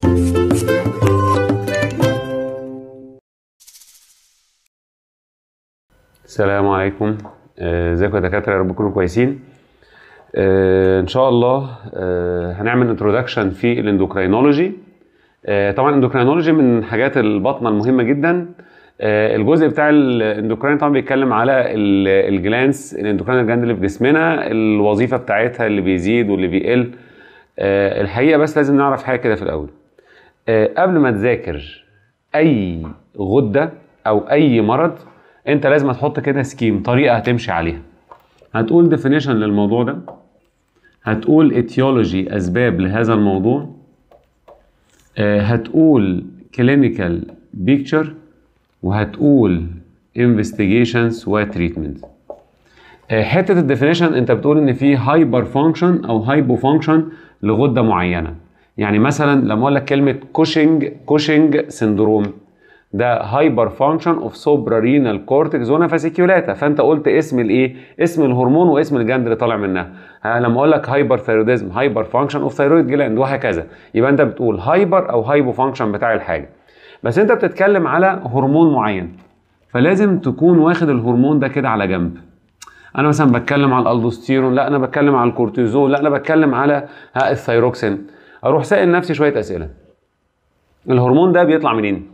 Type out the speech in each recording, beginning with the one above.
السلام عليكم آه، ازيكم يا دكاتره يا رب تكونوا كويسين آه، ان شاء الله آه، هنعمل انترودكشن في الاندوكراينولوجي آه، طبعا الاندوكراينولوجي من حاجات البطنه المهمه جدا آه، الجزء بتاع الاندوكراين طبعا بيتكلم على ال- الجلانس الاندوكراين جلاند اللي في جسمنا الوظيفه بتاعتها اللي بيزيد واللي بيقل آه، الحقيقه بس لازم نعرف حاجه كده في الاول آه، قبل ما تذاكر اي غده او اي مرض انت لازم تحط كده سكيم طريقه هتمشي عليها هتقول ديفينيشن للموضوع ده هتقول اتيولوجي اسباب لهذا الموضوع آه، هتقول كلينيكال بيكتشر وهتقول انفستيجيشنز وتريتمنت حته الديفينيشن انت بتقول ان في هايبر فانكشن او هايبو فانكشن لغده معينه يعني مثلا لما اقول لك كلمه كوشنج كوشنج سندروم ده هايبر فانكشن اوف سوبرارينال كورتكس زونا فاسيكيولاتا فانت قلت اسم الايه اسم الهرمون واسم الجند اللي طالع منها ها لما اقول لك هايبر ثايروديزم هايبر فانكشن اوف ثايرويد جلاند وهكذا يبقى انت بتقول هايبر او هايبو فانكشن بتاع الحاجه بس انت بتتكلم على هرمون معين فلازم تكون واخد الهرمون ده كده على جنب انا مثلا بتكلم على الالدوستيرون لا انا بتكلم على الكورتيزون لا انا بتكلم على ها الثايروكسين اروح سائل نفسي شويه اسئله الهرمون ده بيطلع منين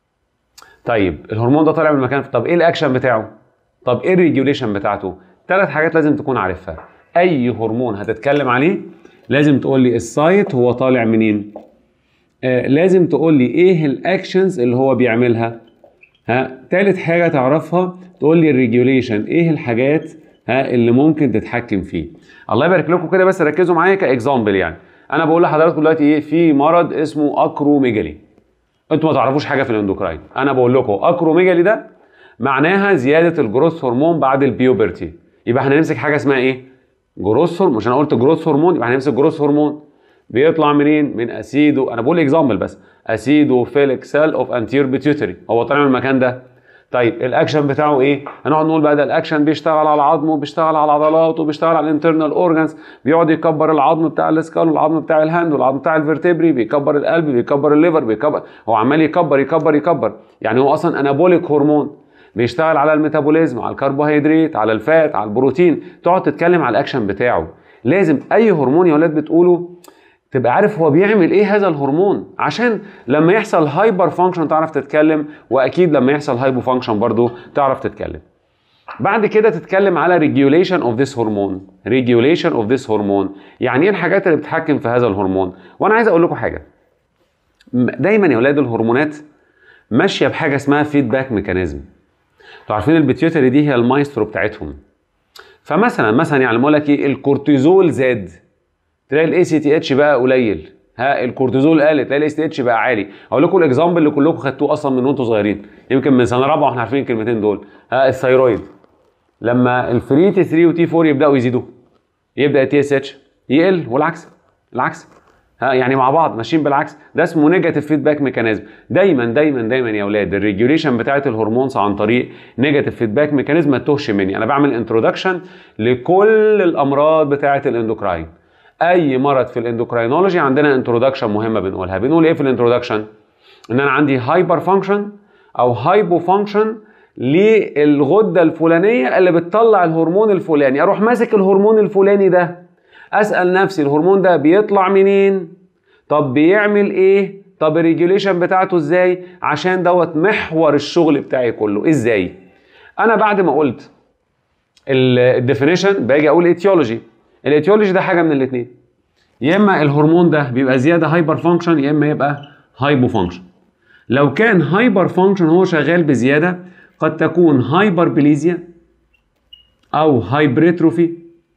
طيب الهرمون ده طالع من مكان طب ايه الاكشن بتاعه طب ايه الريجوليشن بتاعته ثلاث حاجات لازم تكون عارفها اي هرمون هتتكلم عليه لازم تقول لي السايت هو طالع منين آه لازم تقول لي ايه الاكشنز اللي هو بيعملها ها تالت حاجه تعرفها تقول لي الريجوليشن ايه الحاجات ها اللي ممكن تتحكم فيه الله يبارك لكم كده بس ركزوا معايا كاكزامبل يعني انا بقول لحضراتكم دلوقتي ايه في مرض اسمه اكروميجالي انتوا ما تعرفوش حاجه في الاندوكراين انا بقول لكم اكروميجالي ده معناها زياده الجروث هرمون بعد البيوبرتي يبقى احنا هنمسك حاجه اسمها ايه جروث هرمون مش انا قلت جروث هرمون يبقى هنمسك جروث هرمون بيطلع منين من اسيدو انا بقول اكزامبل بس اسيدو فيليك سيل اوف انتير بيتيوتري هو طالع من المكان ده طيب الاكشن بتاعه ايه هنقعد نقول بقى ده الاكشن بيشتغل على العظم وبيشتغل على العضلات وبيشتغل على الانترنال اورجانز بيقعد يكبر العظم بتاع الاسكال والعظم بتاع الهاند والعظم بتاع الفرتبري بيكبر القلب بيكبر الليفر بيكبر هو عمال يكبر يكبر يكبر يعني هو اصلا انابوليك هرمون بيشتغل على الميتابوليزم على الكربوهيدرات على الفات على البروتين تقعد تتكلم على الاكشن بتاعه لازم اي هرمون يا ولاد بتقوله تبقى عارف هو بيعمل ايه هذا الهرمون عشان لما يحصل هايبر فانكشن تعرف تتكلم واكيد لما يحصل هايبو فانكشن برضو تعرف تتكلم بعد كده تتكلم على ريجوليشن اوف ذس هرمون ريجوليشن اوف ذس هرمون يعني ايه الحاجات اللي بتتحكم في هذا الهرمون وانا عايز اقول لكم حاجه م- دايما يا اولاد الهرمونات ماشيه بحاجه اسمها فيدباك ميكانيزم انتوا عارفين البيتيوتري دي هي المايسترو بتاعتهم فمثلا مثلا يعني بقول لك ايه الكورتيزول زاد تلاقي الاي سي تي اتش بقى قليل ها الكورتيزول قل تلاقي الاي سي تي اتش بقى عالي اقول لكم الاكزامبل اللي كلكم خدتوه اصلا من وانتم صغيرين يمكن من سنه رابعه واحنا عارفين الكلمتين دول ها الثيرويد لما الفري تي 3 وتي 4 يبداوا يزيدوا يبدا التي اس اتش يقل والعكس العكس ها يعني مع بعض ماشيين بالعكس ده اسمه نيجاتيف فيدباك ميكانيزم دايما دايما دايما يا اولاد الريجوليشن بتاعه الهرمونز عن طريق نيجاتيف فيدباك ميكانيزم ما تتوهش مني انا بعمل انترودكشن لكل الامراض بتاعه الاندوكراين اي مرض في الاندوكراينولوجي عندنا انترودكشن مهمه بنقولها بنقول ايه في الانترودكشن ان انا عندي هايبر فانكشن او هايبو فانكشن للغده الفلانيه اللي بتطلع الهرمون الفلاني اروح ماسك الهرمون الفلاني ده اسال نفسي الهرمون ده بيطلع منين طب بيعمل ايه طب الريجوليشن بتاعته ازاي عشان دوت محور الشغل بتاعي كله ازاي انا بعد ما قلت الديفينيشن باجي اقول ايتيولوجي الايتيولوجي ده حاجه من الاثنين يا اما الهرمون ده بيبقى زياده هايبر فانكشن يا اما يبقى هايبو فانكشن لو كان هايبر فانكشن هو شغال بزياده قد تكون هايبر بليزيا او هايبريتروفي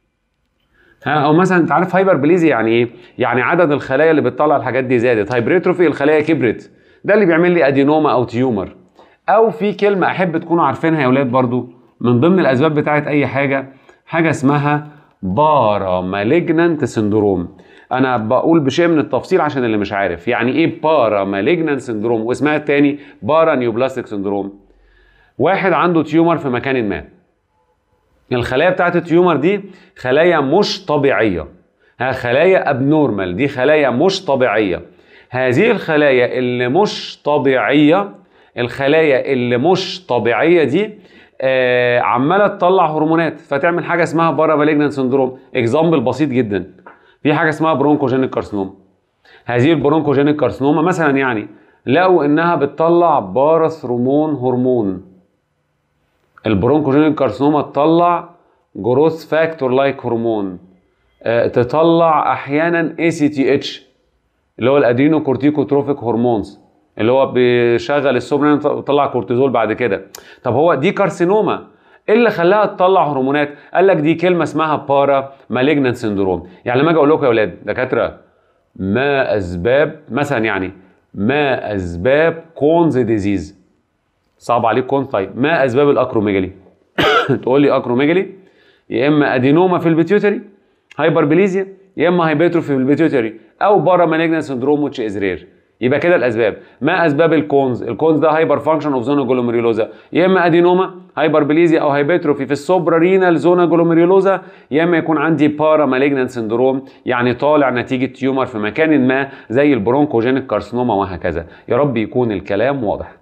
ها او مثلا انت عارف هايبر بليزيا يعني ايه يعني عدد الخلايا اللي بتطلع الحاجات دي زادت هايبريتروفي الخلايا كبرت ده اللي بيعمل لي ادينوما او تيومر او في كلمه احب تكونوا عارفينها يا اولاد برضو من ضمن الاسباب بتاعت اي حاجه حاجه اسمها بارا مالجنانت سندروم انا بقول بشيء من التفصيل عشان اللي مش عارف يعني ايه بارا مالجنانت سندروم واسمها التاني بارا نيوبلاستيك سندروم واحد عنده تيومر في مكان ما الخلايا بتاعت التيومر دي خلايا مش طبيعيه ها خلايا ابنورمال دي خلايا مش طبيعيه هذه الخلايا اللي مش طبيعيه الخلايا اللي مش طبيعيه دي آه عماله تطلع هرمونات فتعمل حاجه اسمها بارا مالجنان سندروم اكزامبل بسيط جدا في حاجه اسمها برونكوجينيك كارسنوما هذه البرونكوجينيك كارسنوما مثلا يعني لقوا انها بتطلع باراثرومون هرمون البرونكوجينيك كارسنوما تطلع جروث فاكتور لايك هرمون آه تطلع احيانا اي سي تي اتش اللي هو الادرينو كورتيكوتروفيك هرمونز اللي هو بيشغل السوبرين ويطلع كورتيزول بعد كده طب هو دي كارسينوما ايه اللي خلاها تطلع هرمونات قال لك دي كلمه اسمها بارا مالجنان سندروم يعني لما اجي اقول لكم يا اولاد دكاتره ما اسباب مثلا يعني ما اسباب كونز ديزيز صعب عليك كونز طيب ما اسباب الاكروميجالي تقول لي اكروميجالي يا اما ادينوما في البيتيوتري هايبربليزيا يا اما هايبرتروفي في البيتيوتري او بارا مالجنان سندروم وتش از رير يبقى كده الاسباب ما اسباب الكونز الكونز ده هايبر فانكشن اوف زونا جلوميريولوزا يا اما ادينوما هايبربليزيا او هايبرتروفي في السوبرا رينال زونا جلوميريولوزا يا اما يكون عندي بارا مالجنان سندروم يعني طالع نتيجه تيومر في مكان ما زي البرونكوجينيك كارسنوما وهكذا يا رب يكون الكلام واضح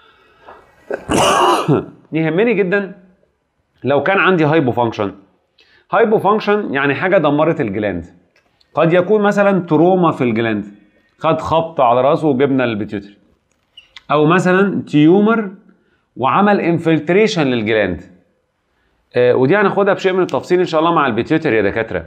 يهمني جدا لو كان عندي هايبو فانكشن هايبو فانكشن يعني حاجه دمرت الجلاند قد يكون مثلا تروما في الجلاند خد خبط على راسه وجبنا البيتيوتري او مثلا تيومر وعمل انفلتريشن للجلاند آه ودي هناخدها بشيء من التفصيل ان شاء الله مع البيتيوتري يا دكاتره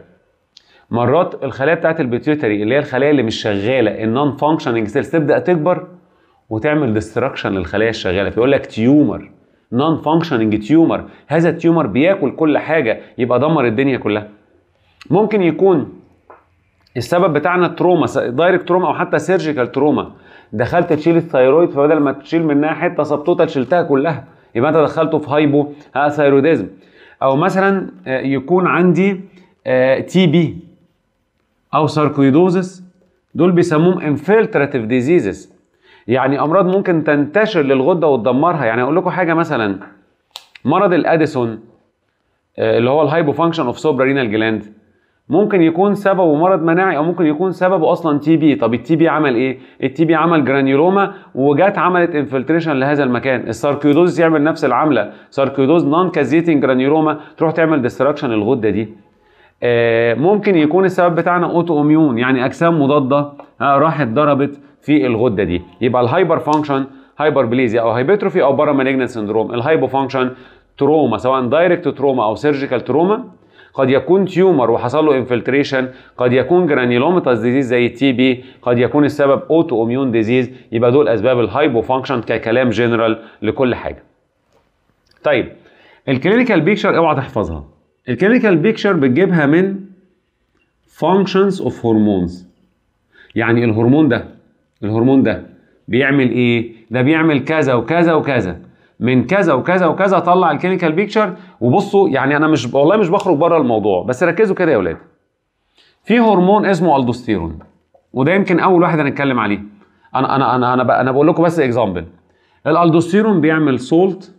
مرات الخلايا بتاعت البيتيوتري اللي هي الخلايا اللي مش شغاله النون فانكشننج سيلز تبدا تكبر وتعمل ديستراكشن للخلايا الشغاله فيقول لك تيومر نون فانكشننج تيومر هذا التيومر بياكل كل حاجه يبقى دمر الدنيا كلها ممكن يكون السبب بتاعنا تروما دايركت تروما او حتى سيرجيكال تروما دخلت تشيل الثيرويد فبدل ما تشيل منها حته سبتوتال شلتها كلها يبقى انت دخلته في هايبو ثايروديزم او مثلا يكون عندي تي بي او ساركويدوزس دول بيسموهم انفلتراتيف ديزيزز يعني امراض ممكن تنتشر للغده وتدمرها يعني اقول لكم حاجه مثلا مرض الاديسون اللي هو الهايبو فانكشن اوف سوبرا رينال جلاند ممكن يكون سببه مرض مناعي او ممكن يكون سببه اصلا تي بي طب التي بي عمل ايه التي بي عمل جرانيولوما وجات عملت انفلتريشن لهذا المكان الساركيودوز يعمل نفس العمله ساركيودوز نون كازيتنج جرانيولوما تروح تعمل ديستراكشن للغده دي آه ممكن يكون السبب بتاعنا اوتو اميون يعني اجسام مضاده راحت ضربت في الغده دي يبقى الهايبر فانكشن هايبربليزيا او هايبرتروفي او بارا مالجنان سندروم الهايبو فانكشن تروما سواء دايركت تروما او سيرجيكال تروما قد يكون تيومر وحصل له انفلتريشن قد يكون جرانيولوماتاس ديزيز زي التي بي قد يكون السبب اوتو اميون ديزيز يبقى دول اسباب الهايبو فانكشن ككلام جنرال لكل حاجه طيب الكلينيكال بيكشر اوعى تحفظها الكلينيكال بيكشر بتجيبها من functions اوف هرمونز يعني الهرمون ده الهرمون ده بيعمل ايه ده بيعمل كذا وكذا وكذا من كذا وكذا وكذا طلع الكلينيكال بيكتشر وبصوا يعني انا مش والله مش بخرج بره الموضوع بس ركزوا كده يا اولاد في هرمون اسمه الدوستيرون وده يمكن اول واحد هنتكلم عليه انا انا انا انا, أنا بقول لكم بس اكزامبل الالدوستيرون بيعمل سولت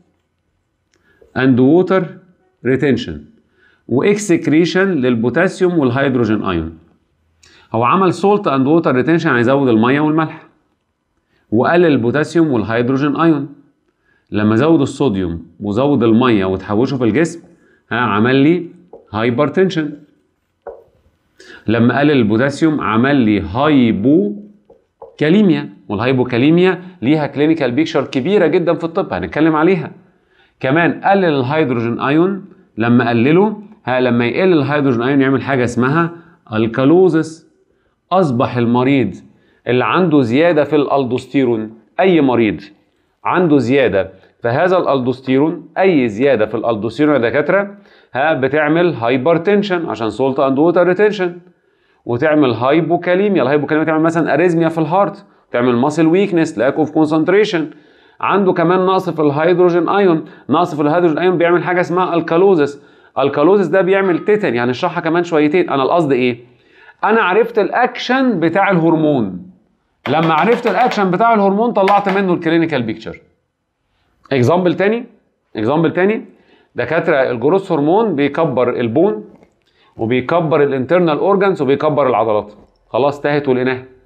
اند ووتر ريتنشن واكسكريشن للبوتاسيوم والهيدروجين ايون هو عمل سولت اند ووتر ريتنشن يعني يزود الميه والملح وقلل البوتاسيوم والهيدروجين ايون لما زود الصوديوم وزود الميه وتحوشه في الجسم ها عمل لي هايبرتنشن لما قلل البوتاسيوم عمل لي هايبو كاليميا والهايبوكاليميا ليها كلينيكال بيكشر كبيره جدا في الطب هنتكلم عليها كمان قلل الهيدروجين ايون لما قلله ها لما يقل الهيدروجين ايون يعمل حاجه اسمها الكالوزس اصبح المريض اللي عنده زياده في الالدوستيرون اي مريض عنده زياده في هذا الالدوستيرون اي زياده في الالدوستيرون يا دكاتره ها بتعمل هايبرتنشن عشان سولت اند ووتر ريتنشن وتعمل هايبوكاليميا الهايبوكاليميا تعمل مثلا اريزميا في الهارت تعمل ماسل ويكنس لاك اوف كونسنتريشن عنده كمان نقص في الهيدروجين ايون نقص في الهيدروجين ايون بيعمل حاجه اسمها الكالوزس الكالوزس ده بيعمل تيتن يعني اشرحها كمان شويتين انا القصد ايه انا عرفت الاكشن بتاع الهرمون لما عرفت الاكشن بتاع الهرمون طلعت منه الكلينيكال بيكتشر اكزامبل تاني اكزامبل تاني دكاتره الجروث هرمون بيكبر البون وبيكبر الانترنال اورجانز وبيكبر العضلات خلاص تاهت ولقيناها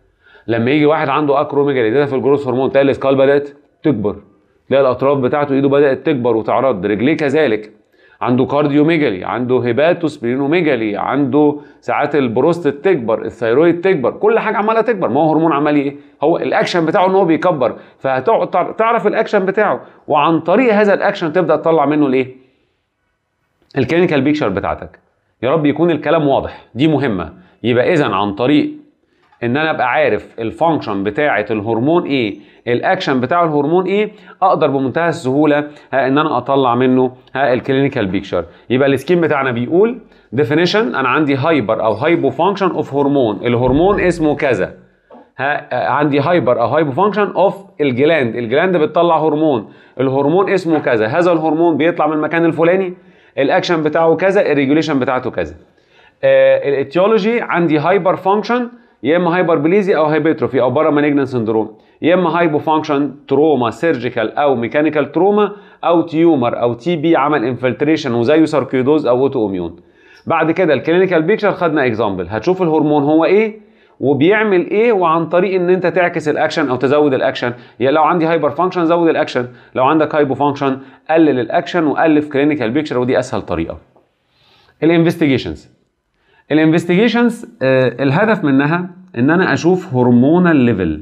لما يجي واحد عنده اكروميجالي زياده في الجروث هرمون تلاقي الاسكال بدات تكبر تلاقي الاطراف بتاعته ايده بدات تكبر وتعرض رجليه كذلك عنده كارديوميجالي عنده هيباتوسبرينوميجالي عنده ساعات البروستات تكبر الثيرويد تكبر كل حاجه عماله تكبر ما هو هرمون عمال ايه هو الاكشن بتاعه ان هو بيكبر فتعرف الاكشن بتاعه وعن طريق هذا الاكشن تبدا تطلع منه الايه الكلينيكال بيكشر بتاعتك يا رب يكون الكلام واضح دي مهمه يبقى اذا عن طريق ان انا ابقى عارف الفانكشن بتاعه الهرمون ايه الاكشن بتاع الهرمون ايه اقدر بمنتهى السهوله ان انا اطلع منه الكلينيكال بيكشر يبقى السكيم بتاعنا بيقول ديفينيشن انا عندي هايبر او هايبو فانكشن اوف هرمون الهرمون اسمه كذا ها عندي هايبر او هايبو فانكشن اوف الجلاند الجلاند بتطلع هرمون الهرمون اسمه كذا هذا الهرمون بيطلع من المكان الفلاني الاكشن بتاعه كذا الريجوليشن بتاعته كذا آه الاتيولوجي عندي هايبر فانكشن يا اما هايبر بليزي او هايبرتروفي او بارا مانجنان سندروم يا اما هايبو فانكشن تروما سيرجيكال او ميكانيكال تروما او تيومر او تي بي عمل انفلتريشن وزيه ساركيدوز او اوتو اميون بعد كده الكلينيكال بيكشر خدنا اكزامبل هتشوف الهرمون هو ايه وبيعمل ايه وعن طريق ان انت تعكس الاكشن او تزود الاكشن يعني لو عندي هايبر فانكشن زود الاكشن لو عندك هايبو فانكشن قلل الاكشن والف كلينيكال بيكشر ودي اسهل طريقه الانفستيجيشنز الانفستيجيشنز آه الهدف منها ان انا اشوف هرمونال ليفل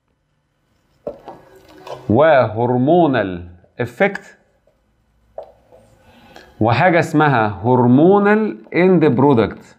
وهرمونال افكت وحاجه اسمها هرمونال اند برودكت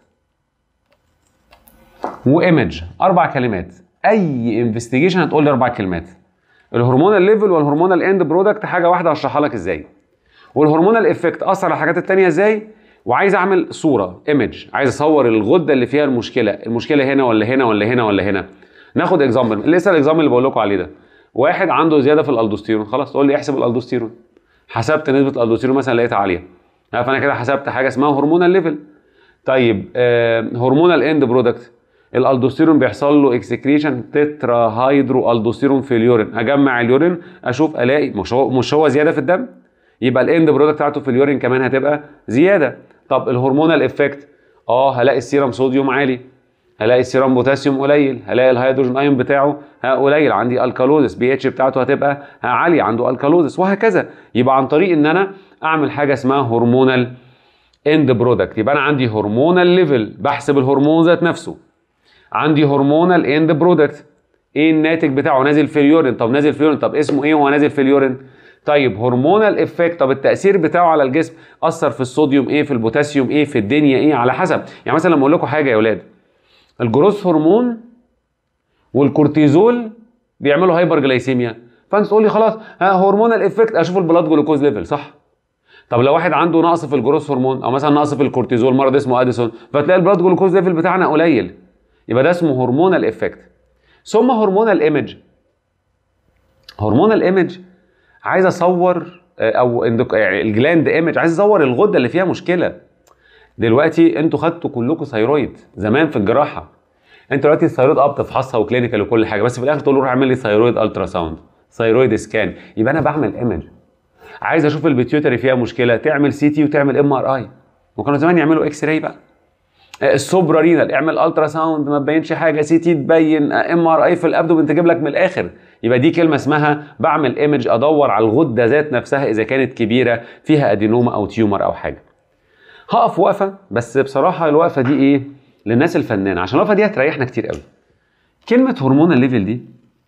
وايمج اربع كلمات اي انفستيجيشن هتقول لي اربع كلمات الهرمونال ليفل والهرمونال اند برودكت حاجه واحده هشرحها لك ازاي والهرمونال افكت اثر على الحاجات التانية ازاي وعايز اعمل صوره ايمج عايز اصور الغده اللي فيها المشكله المشكله هنا ولا هنا ولا هنا ولا هنا ناخد اكزامبل لسه الاكزامبل اللي بقول لكم عليه ده واحد عنده زياده في الالدوستيرون خلاص تقول لي احسب الالدوستيرون حسبت نسبه الالدوستيرون مثلا لقيتها عاليه فانا كده حسبت حاجه اسمها هرمونال ليفل طيب آه هرمونال اند برودكت الالدوستيرون بيحصل له اكسكريشن تترا هيدرو الدوستيرون في اليورين اجمع اليورين اشوف الاقي مش هو مش هو زياده في الدم يبقى الاند برودكت بتاعته في اليورين كمان هتبقى زياده طب الهرمونال افكت اه هلاقي السيرم صوديوم عالي هلاقي السيرم بوتاسيوم قليل هلاقي الهيدروجين ايون بتاعه قليل عندي الكالوزس بي اتش بتاعته هتبقى عاليه عنده الكالوزس وهكذا يبقى عن طريق ان انا اعمل حاجه اسمها هرمونال اند برودكت يبقى انا عندي هرمونال ليفل بحسب الهرمون ذات نفسه عندي هرمونال اند برودكت ايه الناتج بتاعه نازل في اليورين طب نازل في اليورين طب اسمه ايه وهو نازل في اليورين طيب هرمونال افكت طب التاثير بتاعه على الجسم اثر في الصوديوم ايه في البوتاسيوم ايه في الدنيا ايه على حسب يعني مثلا لما اقول لكم حاجه يا اولاد الجروث هرمون والكورتيزول بيعملوا هايبر جلايسيميا فانت تقول لي خلاص ها هرمونال افكت اشوف البلاد جلوكوز ليفل صح طب لو واحد عنده نقص في الجروث هرمون او مثلا نقص في الكورتيزول مرض اسمه اديسون فتلاقي البلاد جلوكوز ليفل بتاعنا قليل يبقى ده اسمه هرمونال افكت ثم هرمونال ايمج هرمونال ايمج عايز اصور او الجلاند ايمج عايز اصور الغده اللي فيها مشكله دلوقتي انتوا خدتوا كلكم ثيرويد زمان في الجراحه انت دلوقتي الثيرويد اه بتفحصها وكلينيكال وكل حاجه بس في الاخر تقول له روح اعمل لي ثيرويد الترا ساوند ثيرويد سكان يبقى انا بعمل ايمج عايز اشوف البيتيوتري فيها مشكله تعمل سي تي وتعمل ام ار اي وكانوا زمان يعملوا اكس راي بقى السوبرا رينال اعمل الترا ساوند ما تبينش حاجه سي تي تبين ام ار اي في الابدومن تجيب لك من الاخر يبقى دي كلمه اسمها بعمل ايمج ادور على الغده ذات نفسها اذا كانت كبيره فيها ادينوما او تيومر او حاجه هقف وقفه بس بصراحه الوقفه دي ايه للناس الفنانه عشان الوقفه دي هتريحنا كتير قوي كلمه هرمون الليفل دي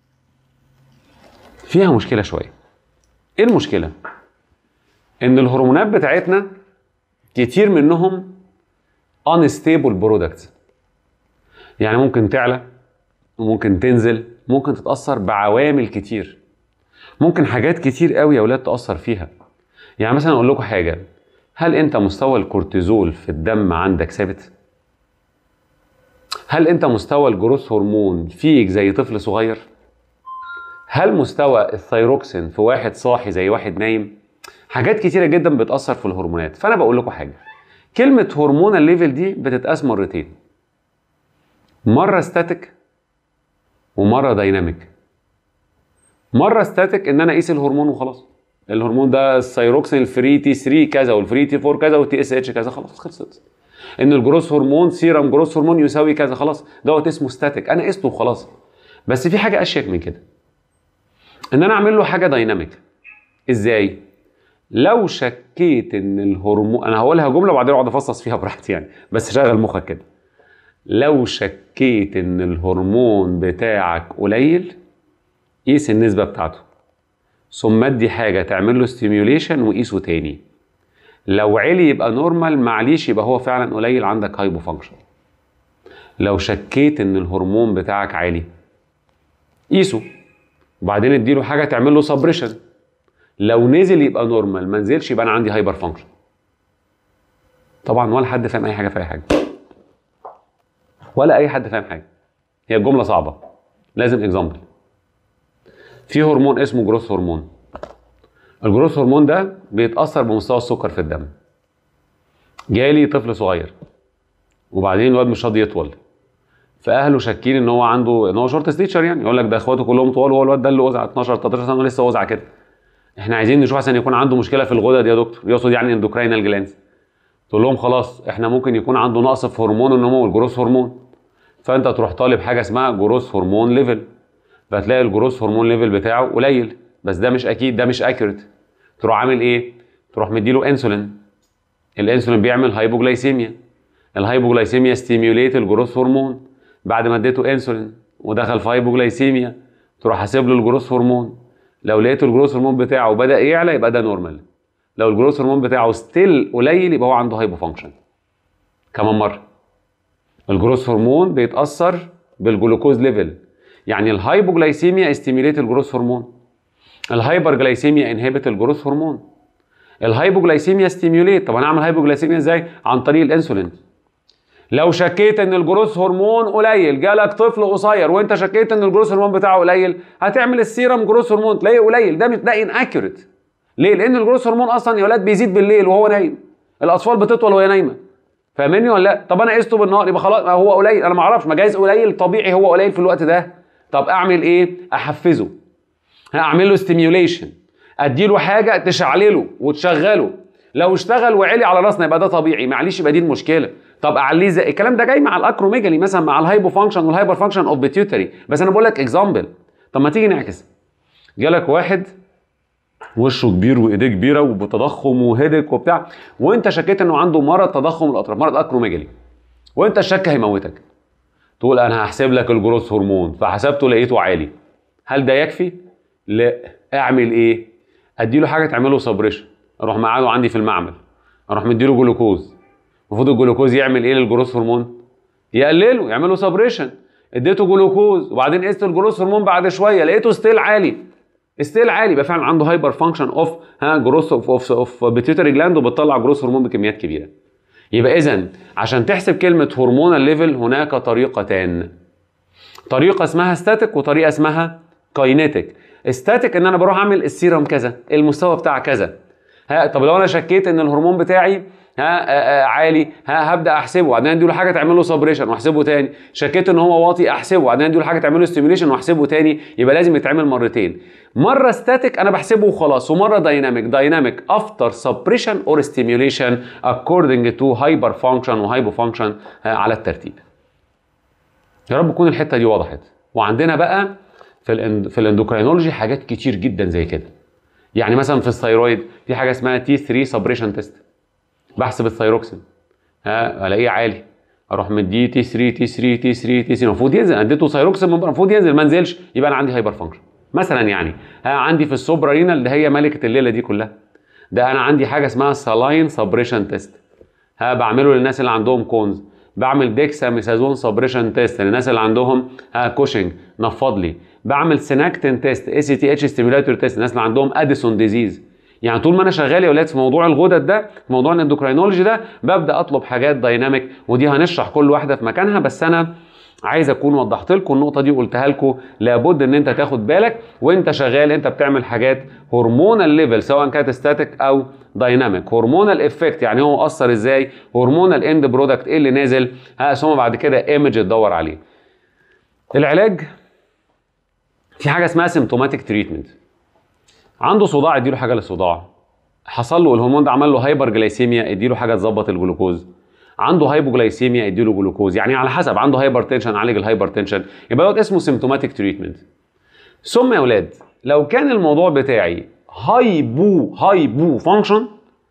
فيها مشكله شويه ايه المشكله ان الهرمونات بتاعتنا كتير منهم unstable products يعني ممكن تعلى وممكن تنزل ممكن تتأثر بعوامل كتير ممكن حاجات كتير قوي يا اولاد تأثر فيها يعني مثلا اقول لكم حاجة هل انت مستوى الكورتيزول في الدم عندك ثابت هل انت مستوى الجروث هرمون فيك زي طفل صغير هل مستوى الثيروكسين في واحد صاحي زي واحد نايم حاجات كتيرة جدا بتأثر في الهرمونات فانا بقول لكم حاجة كلمة هرمون الليفل دي بتتقاس مرتين مرة ستاتيك ومرة دايناميك مرة ستاتيك ان انا اقيس الهرمون وخلاص الهرمون ده الثيروكسين الفري تي 3 كذا والفري تي 4 كذا والتي اس اتش كذا خلاص خلصت ان الجروث هرمون سيرم جروث هرمون يساوي كذا خلاص دوت اسمه ستاتيك انا قسته وخلاص بس في حاجه اشيك من كده ان انا اعمل له حاجه دايناميك ازاي لو شكيت ان الهرمون انا هقولها جمله وبعدين اقعد افصص فيها براحتي يعني بس شغل مخك كده لو شكيت ان الهرمون بتاعك قليل قيس النسبه بتاعته ثم ادي حاجه تعمل له ستيميوليشن وقيسه تاني لو علي يبقى نورمال معليش يبقى هو فعلا قليل عندك هايبو فانكشن لو شكيت ان الهرمون بتاعك عالي قيسه وبعدين اديله حاجه تعمل له سبريشن لو نزل يبقى نورمال ما نزلش يبقى انا عندي هايبر فانكشن طبعا ولا حد فاهم اي حاجه في اي حاجه ولا اي حد فاهم حاجه هي الجمله صعبه لازم اكزامبل في هرمون اسمه جروث هرمون الجروث هرمون ده بيتاثر بمستوى السكر في الدم جالي طفل صغير وبعدين الواد مش راضي يطول فاهله شاكين ان هو عنده ان هو شورت ستيتشر يعني يقول لك ده اخواته كلهم طوال وهو الواد ده اللي وزع 12 13 سنه لسه وزع كده احنا عايزين نشوف عشان يكون عنده مشكله في الغدد يا دكتور يقصد يعني اندوكراينال جلاندز تقول لهم خلاص احنا ممكن يكون عنده نقص في هرمون النمو الجروث هرمون فانت تروح طالب حاجه اسمها جروث هرمون ليفل فتلاقي الجروث هرمون ليفل بتاعه قليل بس ده مش اكيد ده مش اكيوريت تروح عامل ايه تروح مديله انسولين الانسولين بيعمل هايبوجلايسيميا الهايبوجلايسيميا ستيميوليت الجروث هرمون بعد ما اديته انسولين ودخل في هايبوجلايسيميا تروح حاسب له الجروث هرمون لو لقيت الجروث هرمون بتاعه بدا يعلى يبقى ده نورمال لو الجروث هرمون بتاعه ستيل قليل يبقى هو عنده هايبو فانكشن كمان مره الجروث هرمون بيتاثر بالجلوكوز ليفل يعني الهايبوجلايسيميا استيميليت الجروث هرمون الهايبر جلايسيميا انهبت الجروث هرمون الهايبوجلايسيميا ستيميوليت طب انا اعمل هايبوجلايسيميا ازاي عن طريق الانسولين لو شكيت ان الجروث هرمون قليل جالك طفل قصير وانت شكيت ان الجروث هرمون بتاعه قليل هتعمل السيرم جروث هرمون تلاقيه قليل ده مش ده ان اكيوريت ليه لان الجروث هرمون اصلا يا ولاد بيزيد بالليل وهو نايم الاطفال بتطول وهي نايمه فاهمني ولا لا طب انا قسته بالنهار يبقى خلاص هو قليل انا ما اعرفش ما جايز قليل طبيعي هو قليل في الوقت ده طب اعمل ايه احفزه هعمل له ستيميوليشن اديله حاجه تشعلله وتشغله لو اشتغل وعلي على راسنا يبقى ده طبيعي معلش يبقى دي المشكله طب اعليه ازاي الكلام ده جاي مع الاكروميجالي مثلا مع الهايبو فانكشن والهايبر فانكشن اوف بيتيوتري بس انا بقول لك اكزامبل طب ما تيجي نعكس جالك واحد وشه كبير وايديه كبيره وبتضخم وهدك وبتاع وانت شكيت انه عنده مرض تضخم الاطراف مرض اكروميجالي وانت الشك هيموتك تقول انا هحسب لك الجروث هرمون فحسبته لقيته عالي هل ده يكفي لا اعمل ايه اديله حاجه تعمله سبريشن اروح مقعده عندي في المعمل اروح مديله جلوكوز المفروض الجلوكوز يعمل ايه للجروث هرمون يقلله يعمله سبريشن اديته جلوكوز وبعدين قست الجروث هرمون بعد شويه لقيته ستيل عالي ستيل عالي يبقى فعلا عنده هايبر فانكشن اوف ها جروث اوف اوف اوف بيتيوتري جلاند وبتطلع جروث هرمون بكميات كبيره يبقى اذا عشان تحسب كلمه هرمونال ليفل هناك طريقتان طريقه اسمها ستاتيك وطريقه اسمها كاينيتيك ستاتيك ان انا بروح اعمل السيرم كذا المستوى بتاع كذا ها طب لو انا شكيت ان الهرمون بتاعي ها آآ آآ عالي ها هبدا احسبه وبعدين اديله حاجه تعمل له سبريشن واحسبه تاني شكيت ان هو واطي احسبه وبعدين اديله حاجه تعمل له ستيميوليشن واحسبه تاني يبقى لازم يتعمل مرتين مره ستاتيك انا بحسبه وخلاص ومره دايناميك دايناميك افتر سبريشن اور ستيميوليشن اكوردنج تو هايبر فانكشن وهايبو فانكشن على الترتيب يا رب تكون الحته دي وضحت وعندنا بقى في الاند في الاندوكرينولوجي حاجات كتير جدا زي كده يعني مثلا في الثيرويد في حاجه اسمها تي 3 سبريشن تيست بحسب الثيروكسين ها الاقيه عالي اروح مديه تي 3 تي 3 تي 3 تي 3 المفروض ينزل اديته ثيروكسين المفروض ينزل ما نزلش يبقى انا عندي هايبر فانكشن مثلا يعني ها عندي في السوبرا رينال اللي هي ملكه الليله دي كلها ده انا عندي حاجه اسمها سالاين سبريشن تيست ها بعمله للناس اللي عندهم كونز بعمل ديكسا ميثازون سبريشن تيست للناس اللي عندهم ها كوشنج نفض لي بعمل سيناكتين تيست اي سي تي اتش ستيميولاتور تيست الناس اللي عندهم اديسون ديزيز يعني طول ما انا شغال يا ولاد في موضوع الغدد ده في موضوع الاندوكرينولوجي ده ببدا اطلب حاجات دايناميك ودي هنشرح كل واحده في مكانها بس انا عايز اكون وضحت لكم النقطه دي وقلتها لكم لابد ان انت تاخد بالك وانت شغال انت بتعمل حاجات هرمونال ليفل سواء كانت ستاتيك او دايناميك هرمونال افكت يعني هو اثر ازاي هرمونال اند برودكت ايه اللي نازل ها ثم بعد كده ايمج تدور عليه العلاج في حاجه اسمها سيمتوماتيك تريتمنت عنده صداع اديله حاجه للصداع حصل له الهرمون ده عمل له هايبر جلايسيميا اديله حاجه تظبط الجلوكوز عنده هايبوجلايسيميا اديله جلوكوز يعني على حسب عنده هايبر تنشن عالج الهايبر تنشن يبقى دوت اسمه سيمتوماتيك تريتمنت ثم يا اولاد لو كان الموضوع بتاعي هايبو هايبو فانكشن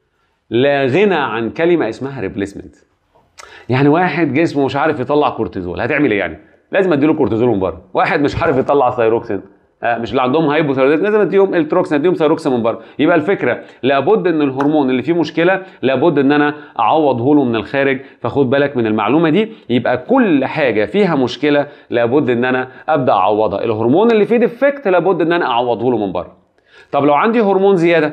لا غنى عن كلمه اسمها ريبليسمنت يعني واحد جسمه مش عارف يطلع كورتيزول هتعمل ايه يعني لازم اديله كورتيزول من بره واحد مش عارف يطلع ثايروكسين آه، مش اللي عندهم هايبوثايرويدزم لازم اديهم التروكسين اديهم ثايروكسين من بره يبقى الفكره لابد ان الهرمون اللي فيه مشكله لابد ان انا اعوضه له من الخارج فخد بالك من المعلومه دي يبقى كل حاجه فيها مشكله لابد ان انا ابدا اعوضها الهرمون اللي فيه ديفكت لابد ان انا اعوضه له من بره طب لو عندي هرمون زياده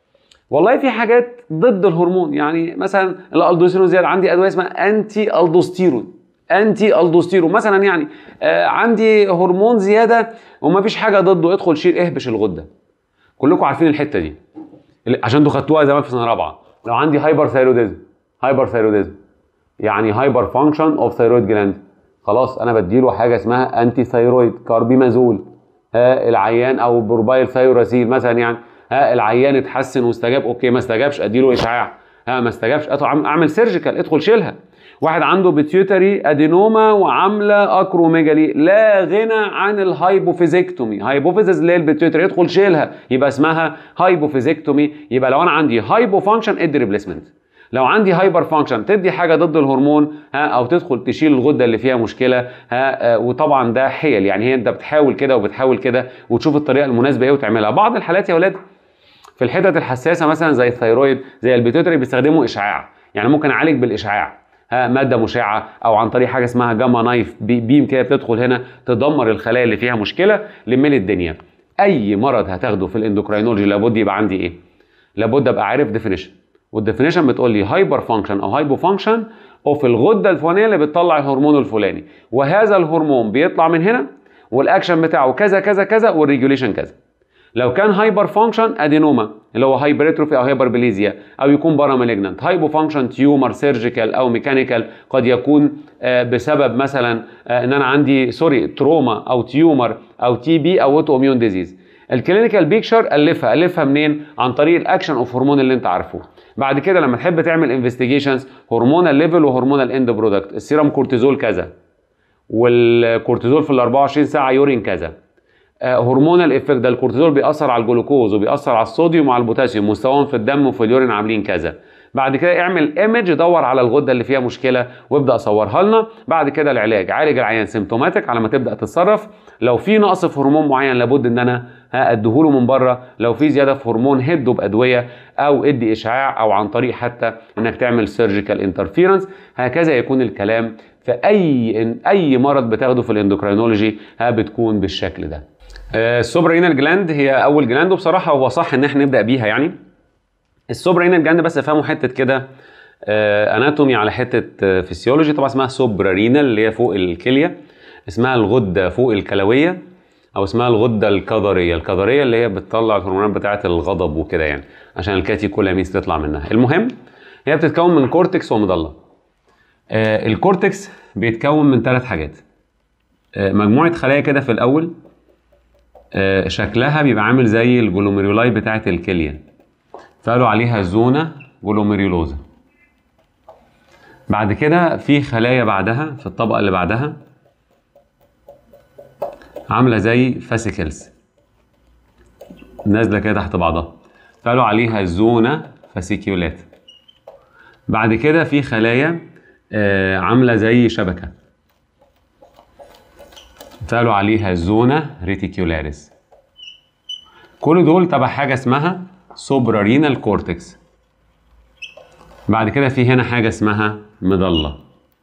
والله في حاجات ضد الهرمون يعني مثلا الالدوستيرون زياده عندي ادويه اسمها انتي الدوستيرون انتي الدوستيرون مثلا يعني آه عندي هرمون زياده وما فيش حاجه ضده ادخل شيل اهبش الغده كلكم عارفين الحته دي عشان انتوا خدتوها زمان في سنه رابعه لو عندي هايبر ثايروديزم هايبر ثايروديزم يعني هايبر فانكشن اوف ثايرويد جلاند خلاص انا بديله حاجه اسمها انتي ثايرويد كاربيمازول ها العيان او بروبايل ثايوراسيل مثلا يعني ها العيان اتحسن واستجاب اوكي ما استجابش اديله اشعاع ها ما استجابش اعمل سيرجيكال ادخل شيلها واحد عنده بيتيوتري ادينوما وعامله اكروميجالي لا غنى عن الهايبوفيزيكتومي هايبوفيزيز اللي هي البيتيوتري ادخل شيلها يبقى اسمها هايبوفيزيكتومي يبقى لو انا عندي هايبو فانكشن ادي ريبليسمنت لو عندي هايبر فانكشن تدي حاجه ضد الهرمون ها او تدخل تشيل الغده اللي فيها مشكله ها وطبعا ده حيل يعني هي انت بتحاول كده وبتحاول كده وتشوف الطريقه المناسبه ايه وتعملها بعض الحالات يا اولاد في الحتت الحساسه مثلا زي الثيرويد زي البيتوتري بيستخدموا اشعاع يعني ممكن اعالج بالاشعاع ها ماده مشعه او عن طريق حاجه اسمها جاما نايف بيم كده بتدخل هنا تدمر الخلايا اللي فيها مشكله لملي الدنيا اي مرض هتاخده في الاندوكراينولوجي لابد يبقى عندي ايه لابد ابقى عارف ديفينيشن والديفينيشن بتقول لي هايبر فانكشن او هايبو فانكشن اوف الغده الفلانيه اللي بتطلع الهرمون الفلاني وهذا الهرمون بيطلع من هنا والاكشن بتاعه كذا كذا كذا والريجوليشن كذا لو كان هايبر فانكشن ادينوما اللي هو هايبرتروفي او هايبربليزيا او يكون بارا مالجنانت هايبو فانكشن تيومر سيرجيكال او ميكانيكال قد يكون بسبب مثلا ان انا عندي سوري تروما او تيومر او تي بي او اوتو اميون ديزيز الكلينيكال بيكشر الفها الفها منين عن طريق الاكشن اوف هرمون اللي انت عارفه بعد كده لما تحب تعمل انفستيجيشنز هرمونال ليفل وهرمونال اند برودكت السيرم كورتيزول كذا والكورتيزول في ال 24 ساعه يورين كذا هرمونال افكت ده الكورتيزول بيأثر على الجلوكوز وبيأثر على الصوديوم وعلى البوتاسيوم مستواهم في الدم وفي اليورين عاملين كذا بعد كده اعمل ايمج دور على الغده اللي فيها مشكله وابدا صورها لنا بعد كده العلاج عالج العيان سيمتوماتيك على ما تبدا تتصرف لو في نقص في هرمون معين لابد ان انا اديهوله من بره لو في زياده في هرمون هده بادويه او ادي اشعاع او عن طريق حتى انك تعمل سيرجيكال انترفيرنس هكذا يكون الكلام في اي اي مرض بتاخده في الاندوكرينولوجي بتكون بالشكل ده السوبرينال جلاند هي اول جلاند وبصراحه هو صح ان احنا نبدا بيها يعني السوبرينال جلاند بس افهموا حته كده اناتومي على حته فيسيولوجي طبعا اسمها سوبرارينال اللي هي فوق الكليه اسمها الغده فوق الكلويه او اسمها الغده الكظريه الكظريه اللي هي بتطلع الهرمونات بتاعه الغضب وكده يعني عشان الكاتيكولامينز تطلع منها المهم هي بتتكون من كورتكس ومضله آه الكورتكس بيتكون من ثلاث حاجات آه مجموعه خلايا كده في الاول آه شكلها بيبقى عامل زي الجلوميرولاي بتاعه الكليه فقالوا عليها زونا جلوميريولوزا بعد كده في خلايا بعدها في الطبقه اللي بعدها عامله زي فاسيكلز نازله كده تحت بعضها فقالوا عليها زونا فاسيكيولات بعد كده في خلايا آه عامله زي شبكه فقالوا عليها زونا ريتيكيولاريس كل دول تبع حاجه اسمها سوبرارينال كورتكس بعد كده في هنا حاجه اسمها مضله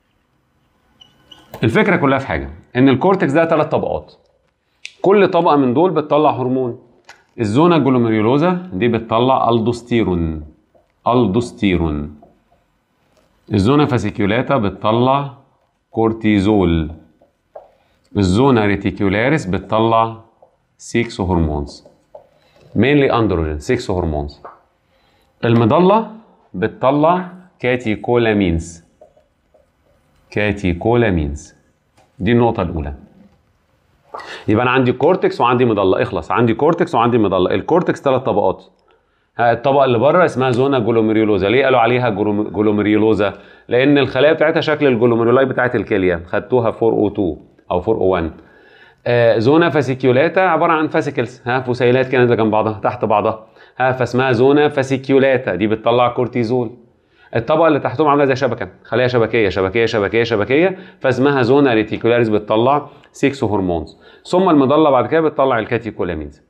الفكره كلها في حاجه ان الكورتكس ده ثلاث طبقات كل طبقه من دول بتطلع هرمون الزونا جلوميريولوزا دي بتطلع الدوستيرون الدوستيرون الزونا فاسيكيولاتا بتطلع كورتيزول الزونا ريتيكولاريس بتطلع 6 هرمونز مينلي اندروجين 6 هرمونز المضله بتطلع كاتيكولامينز كاتيكولامينز دي النقطه الاولى يبقى انا عندي كورتكس وعندي مضله اخلص عندي كورتكس وعندي مضله الكورتكس ثلاث طبقات الطبقه اللي بره اسمها زونا جلوميريولوزا ليه قالوا عليها جلوميريولوزا لان الخلايا بتاعتها شكل الجلوميرولاي بتاعت الكليه خدتوها 402 او 401 آه زونا فاسيكيولاتا عباره عن فاسيكلز ها فسيلات كده نازله جنب بعضها تحت بعضها ها فاسمها زونا فاسيكيولاتا دي بتطلع كورتيزول الطبقه اللي تحتهم عامله زي شبكه خلايا شبكيه شبكيه شبكيه شبكيه فاسمها زونا ريتيكولاريس بتطلع 6 هرمونز ثم المضله بعد كده بتطلع الكاتيكولامينز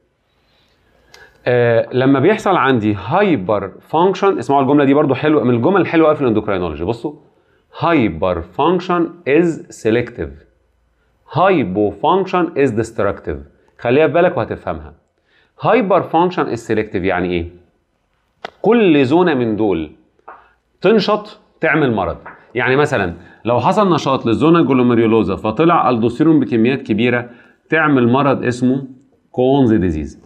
آه لما بيحصل عندي هايبر فانكشن اسمعوا الجمله دي برضو حلوه من الجمل الحلوه قوي في الاندوكراينولوجي بصوا هايبر فانكشن از سيلكتيف هايبو فانكشن از ديستركتيف خليها في بالك وهتفهمها هايبر فانكشن از سيلكتيف يعني ايه كل زونه من دول تنشط تعمل مرض يعني مثلا لو حصل نشاط للزونا جلوميريولوزا فطلع الدوستيرون بكميات كبيره تعمل مرض اسمه كونز ديزيز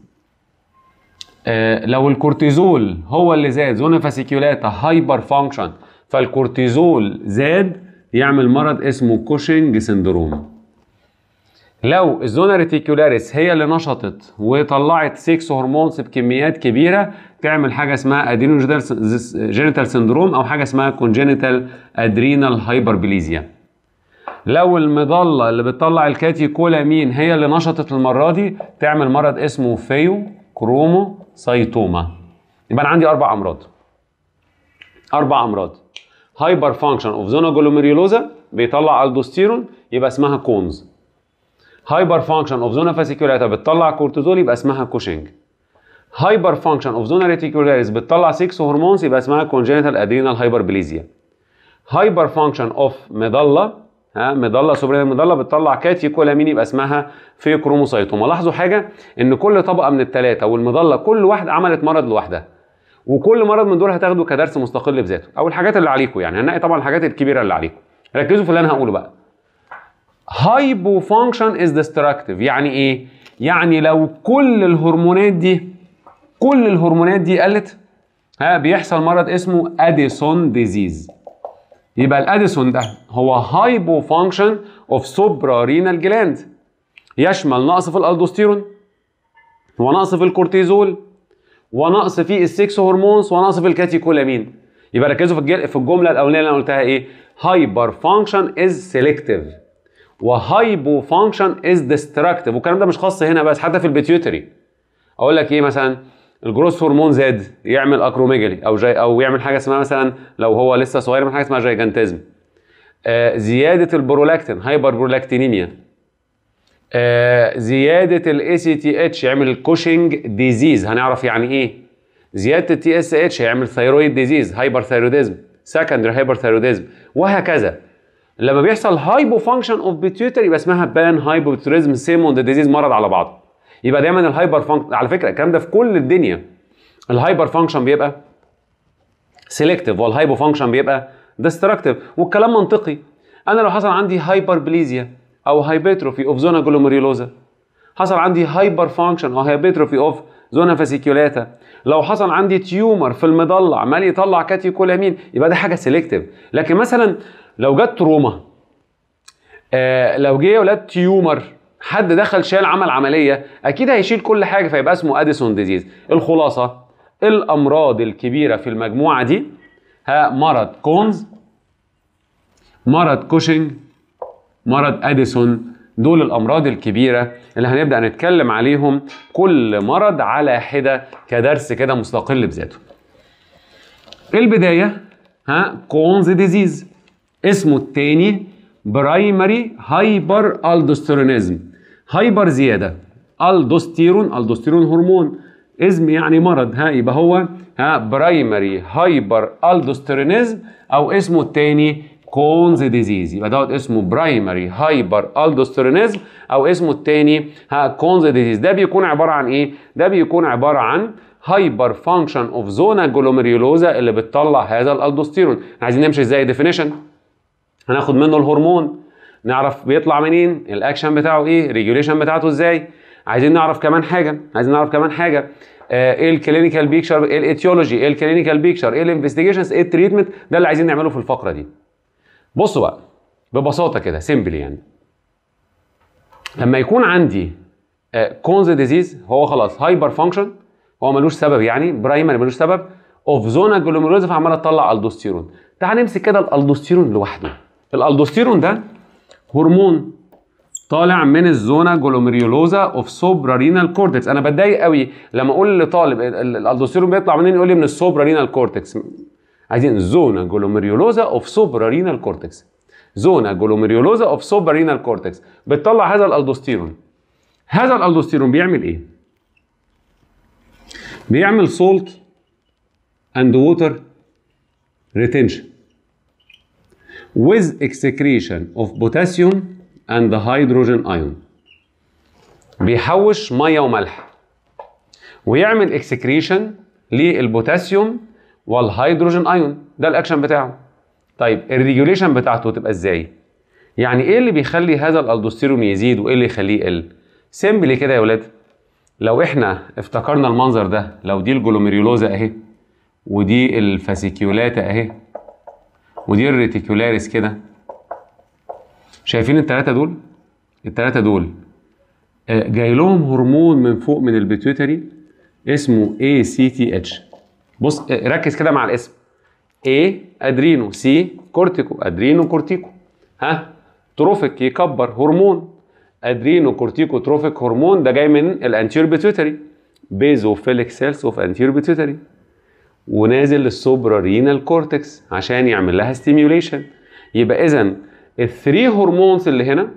آه لو الكورتيزول هو اللي زاد زونا فاسيكيولاتا هايبر فانكشن فالكورتيزول زاد يعمل مرض اسمه كوشنج سندروم لو الزونا ريتيكولاريس هي اللي نشطت وطلعت 6 هرمونز بكميات كبيره تعمل حاجه اسمها ادينو جينيتال سندروم او حاجه اسمها كونجينيتال ادرينال هايبربليزيا لو المظله اللي بتطلع الكاتيكولامين هي اللي نشطت المره دي تعمل مرض اسمه فيو كرومو سايتوما يبقى انا عندي اربع امراض اربع امراض هايبر فانكشن اوف زونا جلوميريولوزا بيطلع الدوستيرون يبقى اسمها كونز هايبر فانكشن اوف زونا فاسيكولاتا بتطلع كورتيزول يبقى اسمها كوشنج هايبر فانكشن اوف زونا ريتيكولاريس بتطلع 6 هرمونز يبقى اسمها كونجنتال ادرينال هايبربليزيا هايبر فانكشن اوف مضله ها مضله سوبرينال مضله بتطلع كاتيكولامين يبقى اسمها فيوكروموسايتوما لاحظوا حاجه ان كل طبقه من الثلاثه والمضله كل واحده عملت مرض لوحدها وكل مرض من دول هتاخده كدرس مستقل بذاته او الحاجات اللي عليكم يعني هنلاقي طبعا الحاجات الكبيره اللي عليكم ركزوا في اللي انا هقوله بقى هايبو فانكشن از ديستراكتيف يعني ايه يعني لو كل الهرمونات دي كل الهرمونات دي قلت ها بيحصل مرض اسمه اديسون ديزيز يبقى الاديسون ده هو هايبو فانكشن اوف سوبرا رينال جلاند يشمل نقص في الالدوستيرون ونقص في الكورتيزول ونقص في السكس هرمونز ونقص في الكاتيكولامين يبقى ركزوا في في الجمله الاولانيه اللي انا قلتها ايه هايبر فانكشن از سيلكتيف وهايبو فانكشن از ديستراكتيف والكلام ده مش خاص هنا بس حتى في البيتيوتري اقول لك ايه مثلا الجروس هرمون زاد يعمل اكروميجالي او جاي او يعمل حاجه اسمها مثلا لو هو لسه صغير يعمل حاجه اسمها جايجانتيزم آه زياده البرولاكتين هايبر برولاكتينيميا آه زياده الاي سي تي اتش يعمل كوشنج ديزيز هنعرف يعني ايه زياده التي اس اتش هيعمل ثيرويد ديزيز هايبر ثيروديزم سكندري هايبر ثيروديزم وهكذا لما بيحصل هايبو فانكشن اوف بيتيوتري يبقى اسمها بان هايبوتيريزم سيم اون ذا ديزيز مرض على بعضه يبقى دايما الهايبر فانكشن على فكره الكلام ده في كل الدنيا الهايبر فانكشن بيبقى سيلكتيف والهايبو فانكشن بيبقى ديستركتيف والكلام منطقي انا لو حصل عندي هايبر بليزيا او هايبرتروفي اوف زونا جلوميريولوزا حصل عندي هايبر فانكشن او هايبرتروفي اوف زونا فاسيكيولاتا لو حصل عندي تيومر في المضله عمال يطلع كاتيكولامين يبقى ده حاجه سيلكتيف لكن مثلا لو جت تروما آه لو جه يا ولاد تيومر حد دخل شال عمل عمليه اكيد هيشيل كل حاجه فيبقى اسمه اديسون ديزيز الخلاصه الامراض الكبيره في المجموعه دي ها مرض كونز مرض كوشنج مرض اديسون دول الامراض الكبيره اللي هنبدا نتكلم عليهم كل مرض على حده كدرس كده مستقل بذاته البدايه ها كونز ديزيز اسمه التاني برايمري هايبر الدوستيرونيزم هايبر زياده الدوستيرون الدوستيرون هرمون اسم يعني مرض ها يبقى هو ها برايمري هايبر الدوستيرونيزم او اسمه التاني كونز ديزيز يبقى دوت اسمه برايمري هايبر الدوستيرونيزم او اسمه التاني ها كونز ديزيز ده بيكون عباره عن ايه ده بيكون عباره عن هايبر فانكشن اوف زونا جلوميريولوزا اللي بتطلع هذا الالدوستيرون عايزين نمشي ازاي ديفينيشن هناخد منه الهرمون نعرف بيطلع منين الاكشن بتاعه ايه ريجوليشن بتاعته ازاي عايزين نعرف كمان حاجه عايزين نعرف كمان حاجه آه ايه الكلينيكال بيكشر ايه الايتيولوجي ايه الكلينيكال بيكشر ايه الانفستيجيشنز ايه التريتمنت ده اللي عايزين نعمله في الفقره دي بصوا بقى ببساطه كده سيمبل يعني لما يكون عندي كونز ديزيز هو خلاص هايبر فانكشن هو ملوش سبب يعني برايمري ملوش سبب اوف زونا جلوميروزا فعماله تطلع الدوستيرون تعال نمسك كده الالدوستيرون لوحده الالدوستيرون ده هرمون طالع من الزونا جلوميريولوزا اوف سوبرا رينال كورتكس انا بتضايق قوي لما اقول لطالب ال- ال- الالدوستيرون بيطلع منين يقول لي من السوبرا رينال كورتكس عايزين زونا جلوميريولوزا اوف سوبرا رينال كورتكس زونا جلوميريولوزا اوف سوبرا رينال كورتكس بتطلع هذا الالدوستيرون هذا الالدوستيرون بيعمل ايه بيعمل سولت اند ووتر retention with excretion of potassium and hydrogen ion بيحوش ميه وملح ويعمل اكسكريشن للبوتاسيوم والهيدروجين ايون ده الاكشن بتاعه طيب الريجوليشن بتاعته تبقى ازاي يعني ايه اللي بيخلي هذا الالدوستيرون يزيد وايه اللي يخليه يقل سيمبلي كده يا ولاد لو احنا افتكرنا المنظر ده لو دي الجلوميريولوزا اهي ودي الفاسيكيولاتا اهي ودي الريتيكولاريس كده شايفين التلاتة دول التلاتة دول آه، جاي لهم هرمون من فوق من البيتيوتري اسمه ACTH بص آه، ركز كده مع الاسم A ادرينو C كورتيكو ادرينو كورتيكو ها تروفيك يكبر هرمون ادرينو كورتيكو تروفيك هرمون ده جاي من الانتير بيتيوتري بيزوفيليك سيلز اوف انتير بيتيوتري ونازل للسوبرا رينال كورتكس عشان يعمل لها ستيميوليشن يبقى اذا الثري هرمونز اللي هنا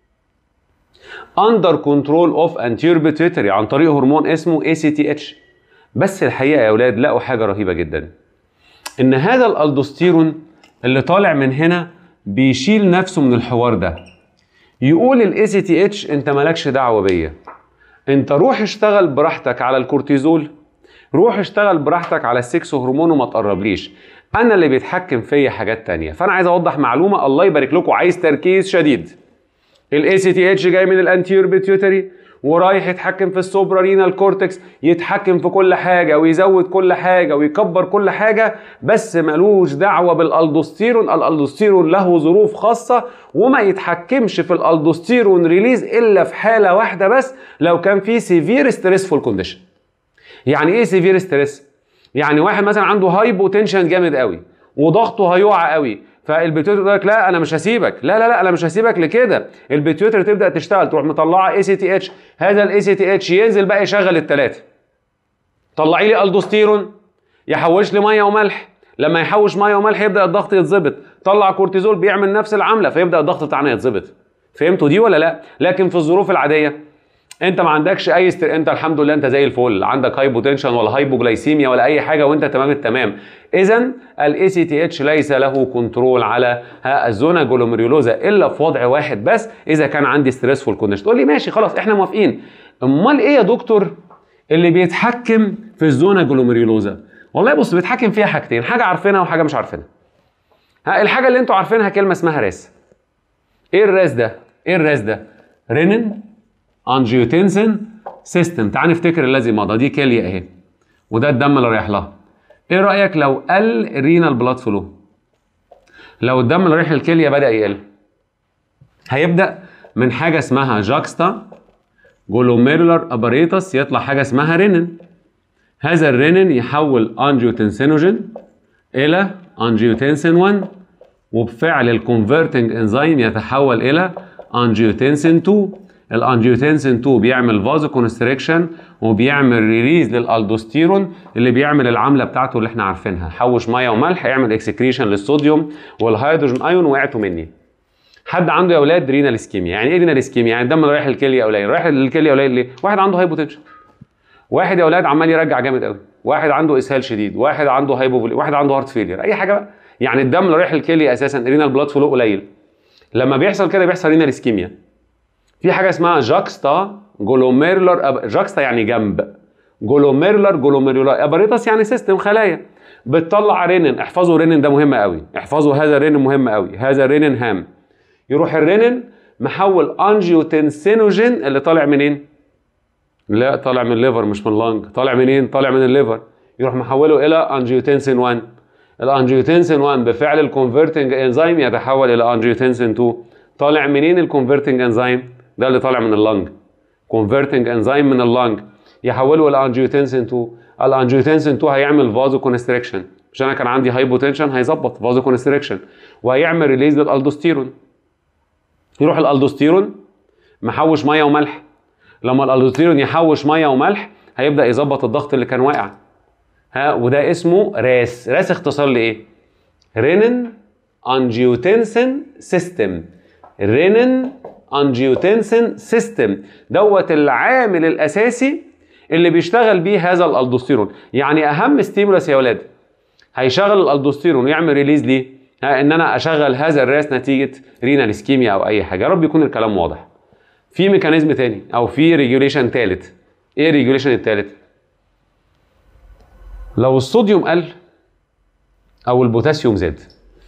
اندر كنترول اوف انتير بيتيوتري عن طريق هرمون اسمه اي سي تي اتش بس الحقيقه يا اولاد لقوا حاجه رهيبه جدا ان هذا الالدوستيرون اللي طالع من هنا بيشيل نفسه من الحوار ده يقول الاي سي تي اتش انت مالكش دعوه بيا انت روح اشتغل براحتك على الكورتيزول روح اشتغل براحتك على السكس هرمون وما تقربليش انا اللي بيتحكم فيا حاجات تانية فانا عايز اوضح معلومه الله يبارك لكم عايز تركيز شديد الاي سي تي اتش جاي من الانتير بيتيوتري ورايح يتحكم في السوبرا رينال كورتكس يتحكم في كل حاجه ويزود كل حاجه ويكبر كل حاجه بس ملوش دعوه بالالدوستيرون الالدوستيرون له ظروف خاصه وما يتحكمش في الالدوستيرون ريليز الا في حاله واحده بس لو كان في سيفير ستريسفول كونديشن يعني ايه سيفير ستريس يعني واحد مثلا عنده هايبوتنشن جامد قوي وضغطه هيقع قوي فالبيتيوتري تقول لك لا انا مش هسيبك لا لا لا انا مش هسيبك لكده البيتيوتري تبدا تشتغل تروح مطلعه اي سي تي اتش هذا الاي سي تي اتش ينزل بقى يشغل الثلاثه طلعي لي الدوستيرون يحوش لي ميه وملح لما يحوش ميه وملح يبدا الضغط يتظبط طلع كورتيزول بيعمل نفس العمله فيبدا الضغط بتاعنا يتظبط فهمتوا دي ولا لا لكن في الظروف العاديه انت ما عندكش اي استر... انت الحمد لله انت زي الفل عندك هايبوتنشن ولا هايبوجلايسيميا ولا اي حاجه وانت تمام التمام اذا الاي سي تي اتش ليس له كنترول على ها الزونا جلوميريولوزا الا في وضع واحد بس اذا كان عندي ستريسفول كونديشن تقول لي ماشي خلاص احنا موافقين امال ايه يا دكتور اللي بيتحكم في الزونا جلوميريولوزا والله بص بيتحكم فيها حاجتين حاجه عارفينها وحاجه مش عارفينها ها الحاجه اللي انتوا عارفينها كلمه اسمها راس ايه الراس ده ايه الراس ده رينين انجيوتنسن سيستم تعال نفتكر الذي مضى دي كليه اهي وده الدم اللي رايح لها ايه رايك لو قل رينال بلاد فلو لو الدم اللي رايح للكليه بدا يقل هيبدا من حاجه اسمها جاكستا جلوميرولار اباريتس يطلع حاجه اسمها رينين هذا الرينين يحول انجيوتنسينوجين الى انجيوتنسين 1 وبفعل الكونفرتنج انزيم يتحول الى انجيوتنسين 2 الانجيوتنسين 2 بيعمل فازو كونستريكشن وبيعمل ريليز للالدوستيرون اللي بيعمل العمله بتاعته اللي احنا عارفينها حوش ميه وملح يعمل اكسكريشن للصوديوم والهيدروجين ايون وقعتوا مني حد عنده يا اولاد رينال اسكيميا يعني ايه رينال اسكيميا يعني الدم اللي رايح للكليه قليل رايح للكليه قليل ليه واحد عنده هايبوتنشن واحد يا اولاد عمال يرجع جامد قوي واحد عنده اسهال شديد واحد عنده هايبوفولي واحد عنده هارت فيلير اي حاجه بقى يعني الدم اللي رايح للكليه اساسا رينال بلاد فلو قليل لما بيحصل كده بيحصل رينال اسكيميا في حاجه اسمها جاكستا جلوميرولار أب... جاكستا يعني جنب جلوميرولار جلوميرولار اباريتس يعني سيستم خلايا بتطلع رينين احفظوا رينين ده مهم قوي احفظوا هذا الرينين مهم قوي هذا رينين هام يروح الرينين محول انجيوتنسينوجين اللي طالع منين لا طالع من الليفر مش من اللنج طالع منين طالع من الليفر يروح محوله الى انجيوتنسين 1 الانجيوتنسين 1 بفعل الكونفرتنج انزيم يتحول الى انجيوتنسين 2 طالع منين الكونفرتنج انزيم ده اللي طالع من اللنج كونفرتنج انزيم من اللنج يحوله الى انجيوتنسين 2 الانجيوتنسين 2 هيعمل فازو كونستريكشن مش انا كان عندي هايبوتنشن هيظبط فازو كونستريكشن وهيعمل ريليز للالدوستيرون يروح الالدوستيرون محوش ميه وملح لما الالدوستيرون يحوش ميه وملح هيبدا يظبط الضغط اللي كان واقع ها وده اسمه راس راس اختصار لايه رينين انجيوتنسن سيستم رينين انجيوتنسن سيستم دوت العامل الاساسي اللي بيشتغل بيه هذا الالدوستيرون يعني اهم ستيمولاس يا ولاد هيشغل الالدوستيرون ويعمل ريليز ليه ها ان انا اشغل هذا الراس نتيجه رينال اسكيميا او اي حاجه يا رب يكون الكلام واضح في ميكانيزم تاني او في ريجوليشن ثالث ايه الريجوليشن الثالث لو الصوديوم قل او البوتاسيوم زاد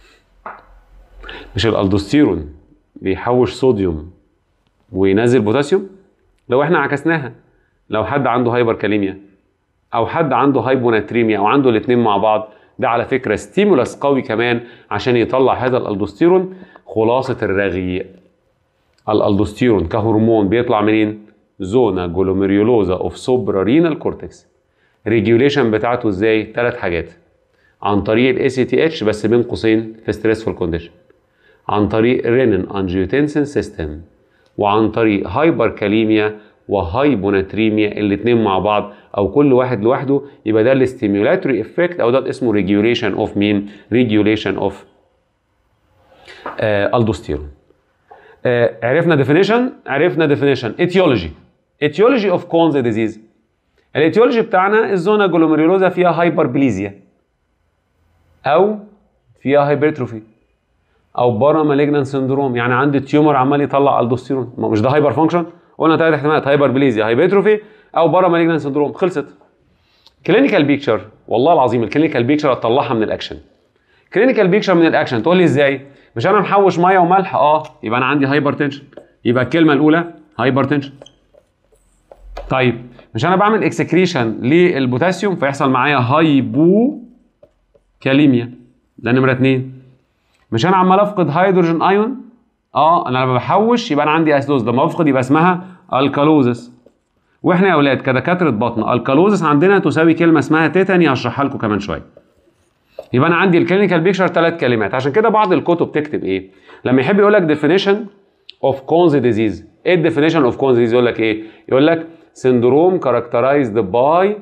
مش الالدوستيرون بيحوش صوديوم وينزل بوتاسيوم لو احنا عكسناها لو حد عنده هايبر كاليميا او حد عنده هايبوناتريميا او عنده الاثنين مع بعض ده على فكره ستيمولاس قوي كمان عشان يطلع هذا الالدوستيرون خلاصه الرغي الالدوستيرون كهرمون بيطلع منين زونا جلوميريولوزا اوف سوبرا رينال كورتكس ريجوليشن بتاعته ازاي ثلاث حاجات عن طريق الاي سي تي اتش بس بين قوسين في ستريسفول كونديشن عن طريق رينين انجيوتنسن سيستم وعن طريق هايبر كاليميا وهايبوناتريميا الاثنين مع بعض او كل واحد لوحده يبقى ده الاستيمولاتوري افكت او ده اسمه ريجوليشن اوف مين ريجوليشن اوف الدوستيرون آه عرفنا ديفينيشن عرفنا ديفينيشن اتيولوجي اتيولوجي اوف كونز ديزيز الاتيولوجي بتاعنا الزونا جلوميريولوزا فيها هايبربليزيا او فيها هايبرتروفي او بارا مالجنان سندروم يعني عندي تيومر عمال يطلع الدوستيرون مش ده هايبر فانكشن قلنا ثلاث احتمالات هايبربليزيا هايبرتروفي او بارا مالجنان سندروم خلصت كلينيكال بيكتشر والله العظيم الكلينيكال بيكتشر اطلعها من الاكشن كلينيكال بيكتشر من الاكشن تقول لي ازاي مش انا محوش ميه وملح اه يبقى انا عندي هايبر تنشن يبقى الكلمه الاولى هايبر تنشن طيب مش انا بعمل اكسكريشن للبوتاسيوم فيحصل معايا هايبو كاليميا ده نمره اتنين مش انا عمال افقد هيدروجين ايون اه انا لما بحوش يبقى انا عندي اسيدوز لما افقد يبقى اسمها الكالوزس واحنا يا اولاد كدكاتره بطن الكالوزس عندنا تساوي كلمه اسمها تيتاني هشرحها لكم كمان شويه يبقى انا عندي الكلينيكال بيكشر ثلاث كلمات عشان كده بعض الكتب تكتب ايه لما يحب يقول لك ديفينيشن اوف كونز ديزيز ايه الديفينيشن اوف كونز ديزيز يقول لك ايه يقول لك سندروم كاركترايزد باي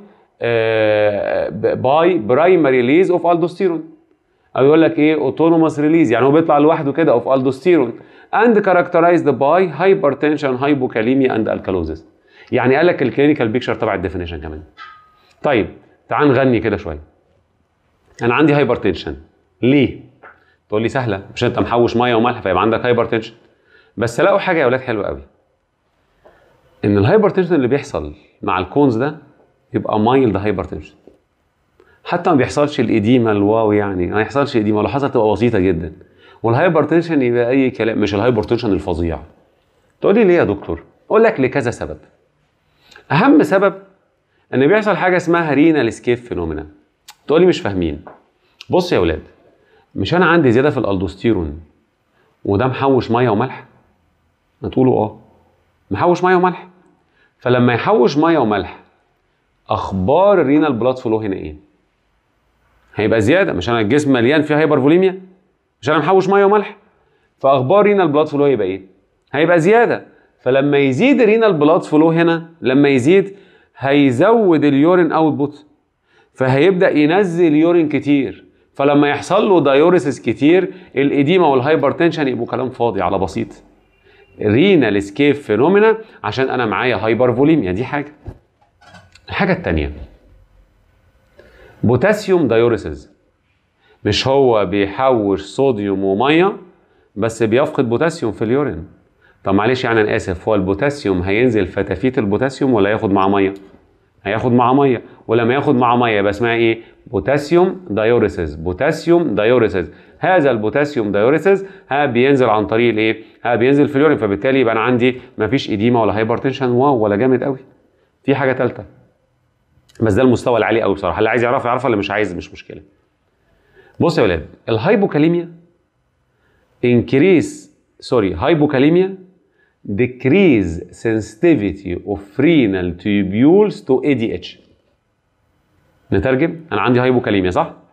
باي برايمري ريليز اوف الدوستيرون او يقول لك ايه اوتونوموس ريليز يعني هو بيطلع لوحده كده اوف الدوستيرون اند كاركترايزد باي هايبرتنشن هايبوكاليميا اند الكالوزيس يعني قال لك الكلينيكال بيكشر تبع الديفينيشن كمان طيب تعال نغني كده شويه انا عندي هايبرتنشن ليه تقول لي سهله مش انت محوش ميه وملح فيبقى عندك هايبرتنشن بس لقوا حاجه يا اولاد حلوه قوي ان الهايبرتنشن اللي بيحصل مع الكونز ده يبقى مايلد هايبرتنشن حتى ما بيحصلش الاديمه الواو يعني ما يحصلش اديمه لو حصل تبقى بسيطه جدا والهايبرتنشن يبقى اي كلام مش الهايبرتنشن الفظيع تقول لي ليه يا دكتور اقول لك لكذا سبب اهم سبب ان بيحصل حاجه اسمها رينال سكيب فينومينا تقول لي مش فاهمين بص يا ولاد مش انا عندي زياده في الالدوستيرون وده محوش ميه وملح ما تقولوا اه محوش ميه وملح فلما يحوش ميه وملح اخبار الرينال بلاد فلو هنا ايه هيبقى زياده مش انا الجسم مليان فيه هايبر فوليميا مش انا محوش ميه وملح فاخبار رينال بلاد فلو هيبقى ايه هيبقى زياده فلما يزيد الرينال بلاد فلو هنا لما يزيد هيزود اليورين اوتبوت فهيبدا ينزل يورين كتير فلما يحصل له دايوريسيس كتير الاديمه والهايبرتنشن يبقوا كلام فاضي على بسيط رينال سكيب فينومينا عشان انا معايا هايبر فوليميا دي حاجه الحاجه الثانيه بوتاسيوم دايوريسيس مش هو بيحوش صوديوم وميه بس بيفقد بوتاسيوم في اليورين طب معلش يعني انا اسف هو البوتاسيوم هينزل فتافيت البوتاسيوم ولا ياخد معاه ميه هياخد معاه ميه ولما ياخد معاه ميه يبقى اسمها ايه بوتاسيوم دايوريسيس بوتاسيوم دايوريسيس هذا البوتاسيوم دايوريسيس ها بينزل عن طريق الايه ها بينزل في اليورين فبالتالي يبقى انا عندي مفيش اديمه ولا هايبرتنشن واو ولا جامد قوي في حاجه ثالثه بس ده المستوى العالي قوي بصراحه اللي عايز يعرف يعرفها اللي مش عايز مش مشكله بص يا ولاد الهايبوكاليميا انكريس سوري هايبوكاليميا decrease sensitivity of renal tubules to ADH نترجم انا عندي هايبوكاليميا صح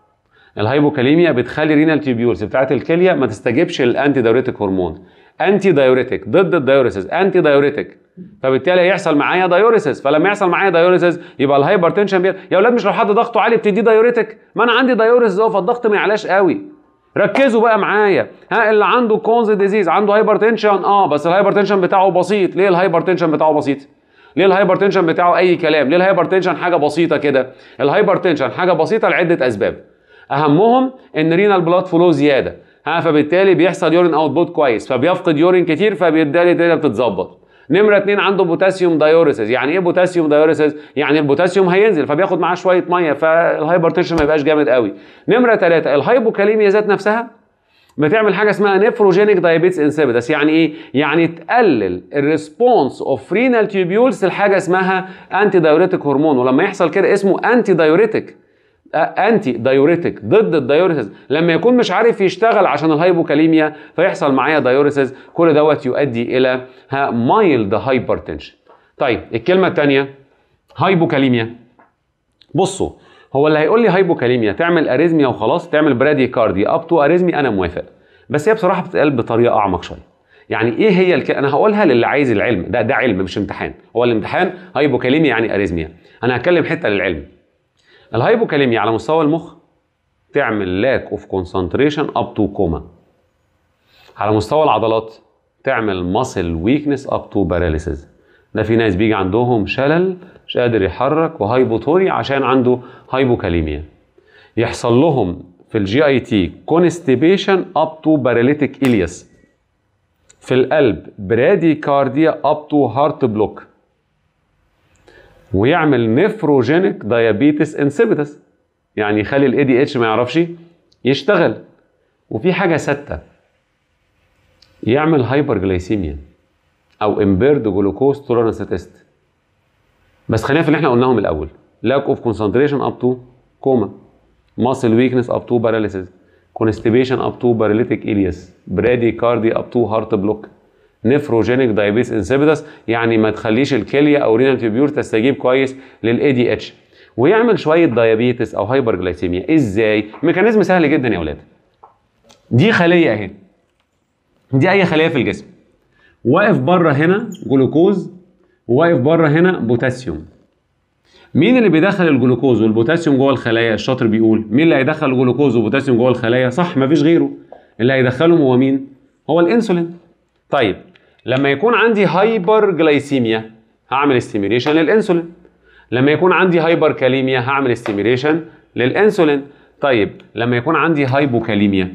الهايبوكاليميا بتخلي رينال تيوبيولز بتاعت الكليه ما تستجيبش للانتي دايوريتك هرمون انتي دايوريتك ضد الدايوريسيس انتي دايوريتك فبالتالي هيحصل معايا دايوريسيس فلما يحصل معايا دايوريسيس يبقى الهايبر تنشن بي... يا اولاد مش لو حد ضغطه عالي بتديه دايوريتك ما انا عندي دايوريسيس اهو فالضغط ما يعلاش قوي ركزوا بقى معايا ها اللي عنده كونز ديزيز عنده هايبر تنشن اه بس الهايبر تنشن بتاعه بسيط ليه الهايبر تنشن بتاعه بسيط ليه الهايبر تنشن بتاعه اي كلام ليه الهايبر تنشن حاجه بسيطه كده الهايبر تنشن حاجه بسيطه لعده اسباب اهمهم ان رينال بلاد فلو زياده ها فبالتالي بيحصل يورين اوت بوت كويس فبيفقد يورين كتير فبالتالي الدنيا بتتظبط نمرة اتنين عنده بوتاسيوم دايوريسيس يعني ايه بوتاسيوم دايوريسيس يعني البوتاسيوم هينزل فبياخد معاه شويه ميه فالهايبر تنشن ما يبقاش جامد قوي نمرة ثلاثة الهايبوكاليميا ذات نفسها بتعمل حاجه اسمها نيفروجينيك دايابيتس انسيبيتس يعني ايه يعني تقلل الريسبونس اوف رينال تيوبيولز لحاجه اسمها انتي دايوريتك هرمون ولما يحصل كده اسمه انتي دايوريتك انتي دايوريتك ضد الدايوريسيس لما يكون مش عارف يشتغل عشان الهايبوكاليميا فيحصل معايا دايوريسيس كل دوت يؤدي الى مايلد هايبرتنشن طيب الكلمه الثانيه هايبوكاليميا بصوا هو اللي هيقول لي هايبوكاليميا تعمل اريزميا وخلاص تعمل برادي كاردي اب تو اريزمي انا موافق بس هي بصراحه بتتقال بطريقه اعمق شويه يعني ايه هي الك... انا هقولها للي عايز العلم ده ده علم مش امتحان هو الامتحان هايبوكاليميا يعني اريزميا انا هتكلم حته للعلم الهايبوكاليميا على مستوى المخ تعمل لاك اوف كونسنتريشن اب تو كوما على مستوى العضلات تعمل ماسل ويكنس اب تو باراليسيس ده في ناس بيجي عندهم شلل مش قادر يحرك وهايبوتوري عشان عنده هايبوكاليميا يحصل لهم في الجي اي تي كونستيبيشن اب تو باراليتيك الياس في القلب برادي كارديا اب تو هارت بلوك ويعمل نيفروجينيك دايابيتس انسيبيتس يعني يخلي الاي دي اتش ما يعرفش يشتغل وفي حاجه سته يعمل هايبر جلايسيميا او امبيرد جلوكوز تولرانس تيست بس خلينا في اللي احنا قلناهم الاول لاك اوف كونسنتريشن اب تو كوما ماسل ويكنس اب تو باراليسيس كونستيبيشن اب تو باراليتيك الياس برادي كاردي اب تو هارت بلوك نيفروجينيك دايابيتس انسيبيتس يعني ما تخليش الكليه او رينال تيوبيور تستجيب كويس للاي دي اتش ويعمل شويه دايابيتس او هايبر جلايسيميا ازاي ميكانيزم سهل جدا يا اولاد دي خليه اهي دي اي خليه في الجسم واقف بره هنا جلوكوز وواقف بره هنا بوتاسيوم مين اللي بيدخل الجلوكوز والبوتاسيوم جوه الخلايا الشاطر بيقول مين اللي هيدخل الجلوكوز وبوتاسيوم جوه الخلايا صح مفيش غيره اللي هيدخلهم هو مين هو الانسولين طيب لما يكون عندي هايبر جلايسيميا هعمل استيميليشن للانسولين لما يكون عندي هايبر كاليميا هعمل استيميليشن للانسولين طيب لما يكون عندي هايبوكاليميا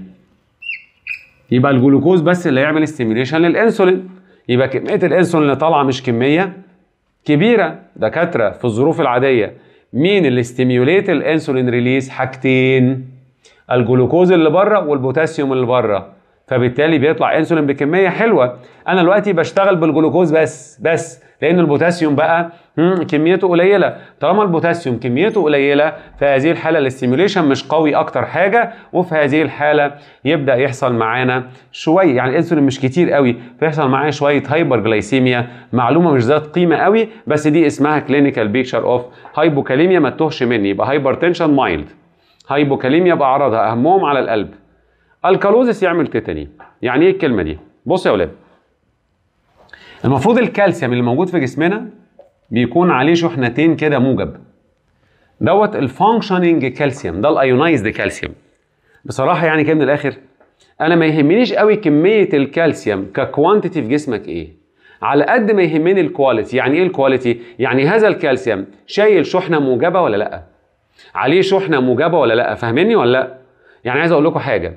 يبقى الجلوكوز بس اللي هيعمل استيميليشن للانسولين يبقى كميه الانسولين اللي طالعه مش كميه كبيره دكاتره في الظروف العاديه مين اللي ستيميوليت الانسولين ريليز حاجتين الجلوكوز اللي بره والبوتاسيوم اللي بره فبالتالي بيطلع انسولين بكميه حلوه انا دلوقتي بشتغل بالجلوكوز بس بس لان البوتاسيوم بقى كميته قليله طالما البوتاسيوم كميته قليله في هذه الحاله الاستيميوليشن مش قوي اكتر حاجه وفي هذه الحاله يبدا يحصل معانا شويه يعني الانسولين مش كتير قوي فيحصل معايا شويه هايبر جلايسيميا معلومه مش ذات قيمه قوي بس دي اسمها كلينيكال بيكتشر اوف هايبوكاليميا ما تتوهش مني يبقى هايبر تنشن مايلد هايبوكاليميا باعراضها اهمهم على القلب الكالوزس يعمل تيتاني يعني ايه الكلمه دي بصوا يا اولاد المفروض الكالسيوم اللي موجود في جسمنا بيكون عليه شحنتين كده موجب دوت الفانكشننج كالسيوم ده الايونايزد كالسيوم بصراحه يعني كده من الاخر انا ما يهمنيش قوي كميه الكالسيوم ككوانتيتي في جسمك ايه على قد ما يهمني الكواليتي يعني ايه الكواليتي يعني هذا الكالسيوم شايل شحنه موجبه ولا لا عليه شحنه موجبه ولا لا فاهميني ولا لا يعني عايز اقول لكم حاجه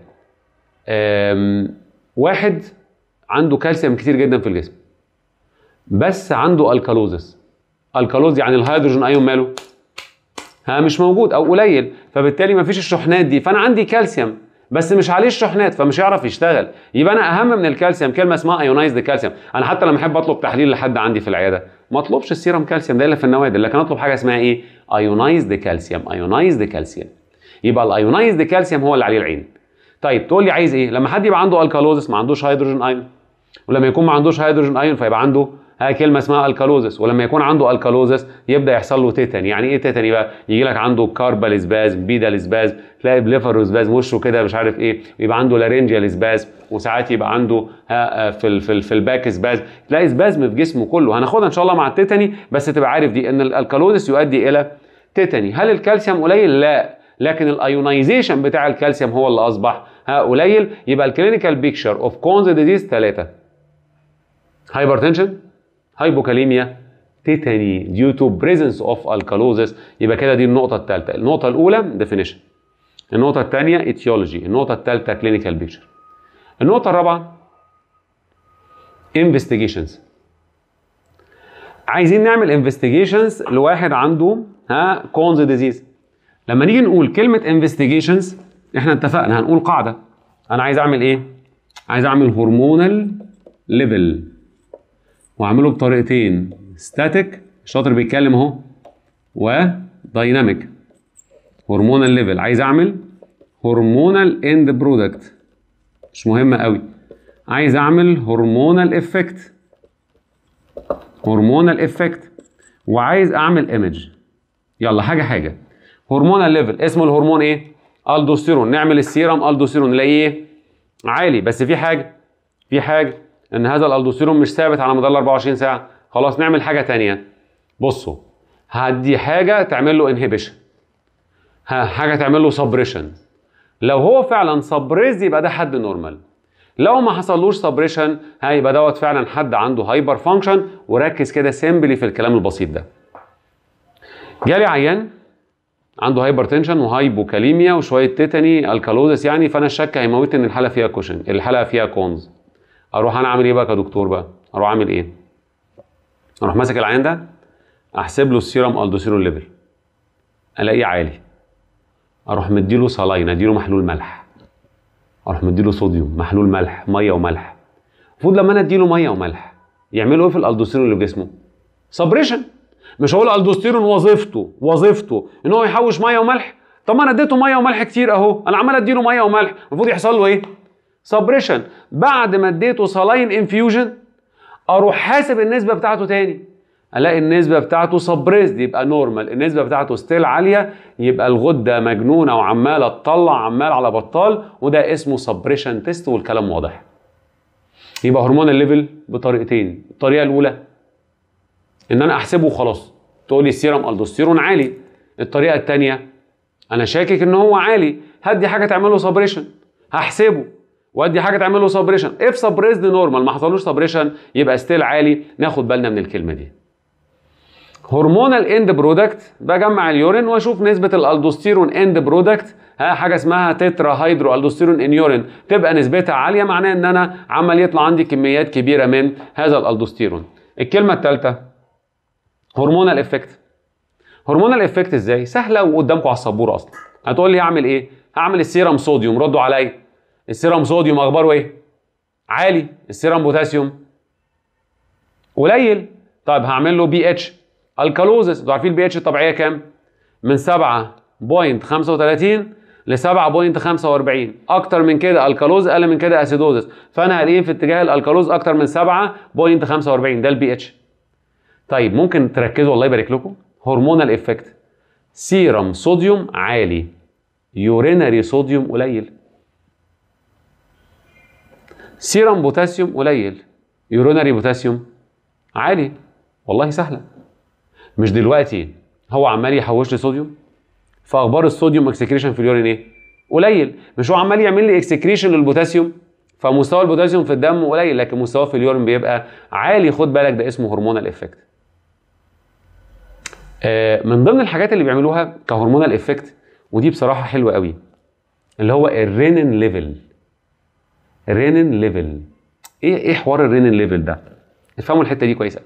واحد عنده كالسيوم كتير جدا في الجسم بس عنده الكالوزس الكالوز يعني الهيدروجين ايون ماله ها مش موجود او قليل فبالتالي ما فيش الشحنات دي فانا عندي كالسيوم بس مش عليه الشحنات فمش هيعرف يشتغل يبقى انا اهم من الكالسيوم كلمه اسمها ايونايزد كالسيوم انا حتى لما احب اطلب تحليل لحد عندي في العياده ما اطلبش السيرم كالسيوم ده الا في النوادر لكن اطلب حاجه اسمها ايه ايونايزد كالسيوم ايونايزد كالسيوم يبقى الايونايزد كالسيوم هو اللي عليه العين طيب تقول لي عايز ايه لما حد يبقى عنده الكالوزس ما عندوش هيدروجين ايون ولما يكون ما عندوش هيدروجين ايون فيبقى عنده ها كلمه اسمها الكالوزس ولما يكون عنده الكالوزس يبدا يحصل له تيتاني يعني ايه تيتاني بقى يجي لك عنده كاربال سبازم بيدال سبازم تلاقي بليفر سبازم وشه كده مش عارف ايه يبقى عنده لارنجيال سبازم وساعات يبقى عنده ها في ال في, ال في الباك سبازم تلاقي سبازم في جسمه كله هناخدها ان شاء الله مع التيتاني بس تبقى عارف دي ان الالكالوزس يؤدي الى تيتاني هل الكالسيوم قليل لا لكن الايونايزيشن بتاع الكالسيوم هو اللي اصبح ها قليل يبقى الكلينيكال بيكتشر اوف كونز ديزيز ثلاثه هايبرتنشن هايبوكاليميا تيتاني ديو تو بريزنس اوف الكالوزس يبقى كده دي النقطه الثالثه النقطه الاولى ديفينيشن النقطه الثانيه ايتيولوجي النقطه الثالثه كلينيكال بيكتشر النقطه الرابعه انفستيجيشنز عايزين نعمل انفستيجيشنز لواحد عنده ها كونز ديزيز لما نيجي نقول كلمه انفستيجيشنز احنا اتفقنا هنقول قاعده انا عايز اعمل ايه عايز اعمل هرمونال ليفل واعمله بطريقتين ستاتيك الشاطر بيتكلم اهو ودايناميك هرمونال ليفل عايز اعمل هرمونال اند برودكت مش مهمه قوي عايز اعمل هرمونال افكت هرمونال افكت وعايز اعمل ايمج يلا حاجه حاجه هرمونال ليفل اسمه الهرمون ايه الدوستيرون نعمل السيرم الدوستيرون نلاقيه ايه عالي بس في حاجه في حاجه ان هذا الالدوستيرون مش ثابت على مدار 24 ساعه خلاص نعمل حاجه تانية بصوا هدي حاجه تعمل له انهبيشن حاجه تعمل له سبريشن لو هو فعلا سبريز يبقى ده حد نورمال لو ما حصلوش سبريشن هيبقى دوت فعلا حد عنده هايبر فانكشن وركز كده سيمبلي في الكلام البسيط ده جالي عيان عنده هايبرتنشن وهايبوكاليميا وشويه تيتاني الكالوزس يعني فانا الشك هيموتني ان الحاله فيها كوشن الحاله فيها كونز اروح انا اعمل ايه بقى كدكتور بقى اروح اعمل ايه اروح ماسك العيان ده احسب له السيرم الدوسيرون ليفل الاقيه عالي اروح مديله صلاين اديله محلول ملح اروح مديله صوديوم محلول ملح ميه وملح المفروض لما انا اديله ميه وملح يعملوا ايه في الالدوستيرون اللي في جسمه سبريشن مش هقول الالدوستيرون وظيفته وظيفته ان هو يحوش ميه وملح طب ما انا اديته ميه وملح كتير اهو انا عمال اديله ميه وملح المفروض يحصل له ايه سبريشن بعد ما اديته صلاين انفيوجن اروح حاسب النسبه بتاعته تاني الاقي النسبه بتاعته سبريزد يبقى نورمال النسبه بتاعته ستيل عاليه يبقى الغده مجنونه وعماله تطلع عمال على بطال وده اسمه سبريشن تيست والكلام واضح يبقى هرمون الليفل بطريقتين الطريقه الاولى ان انا احسبه وخلاص تقول لي السيرم الدوستيرون عالي الطريقه الثانيه انا شاكك ان هو عالي هدي حاجه تعمل له سبريشن هحسبه وادي حاجه تعمل له سبريشن اف سبريزد نورمال ما حصلوش سبريشن يبقى ستيل عالي ناخد بالنا من الكلمه دي هرمونال اند برودكت بجمع اليورين واشوف نسبه الالدوستيرون اند برودكت ها حاجه اسمها تترا هيدرو الدوستيرون ان يورين تبقى نسبتها عاليه معناه ان انا عمال يطلع عندي كميات كبيره من هذا الالدوستيرون الكلمه الثالثه هرمونال افكت هرمونال افكت ازاي سهله وقدامكم على السبوره اصلا هتقول لي هعمل ايه هعمل السيرم صوديوم ردوا عليا السيرم صوديوم اخباره ايه عالي السيرم بوتاسيوم قليل طيب هعمل له بي اتش الكالوزس انتوا عارفين البي اتش الطبيعيه كام من 7.35 ل 7.45 اكتر من كده الكالوز اقل من كده اسيدوزس فانا هلاقيه في اتجاه الالكالوز اكتر من 7.45 ده البي اتش طيب ممكن تركزوا الله يبارك لكم هرمونال افكت سيرم صوديوم عالي يورينري صوديوم قليل سيرم بوتاسيوم قليل يورينري بوتاسيوم عالي والله سهله مش دلوقتي هو عمال يحوش لي صوديوم فاخبار الصوديوم اكسكريشن في اليورين ايه قليل مش هو عمال يعمل لي اكسكريشن للبوتاسيوم فمستوى البوتاسيوم في الدم قليل لكن مستواه في اليورين بيبقى عالي خد بالك ده اسمه هرمونال افكت آه من ضمن الحاجات اللي بيعملوها كهرمونال افكت ودي بصراحه حلوه قوي اللي هو الرينين ليفل رينين ليفل ايه ايه حوار الرينين ليفل ده افهموا الحته دي كويسه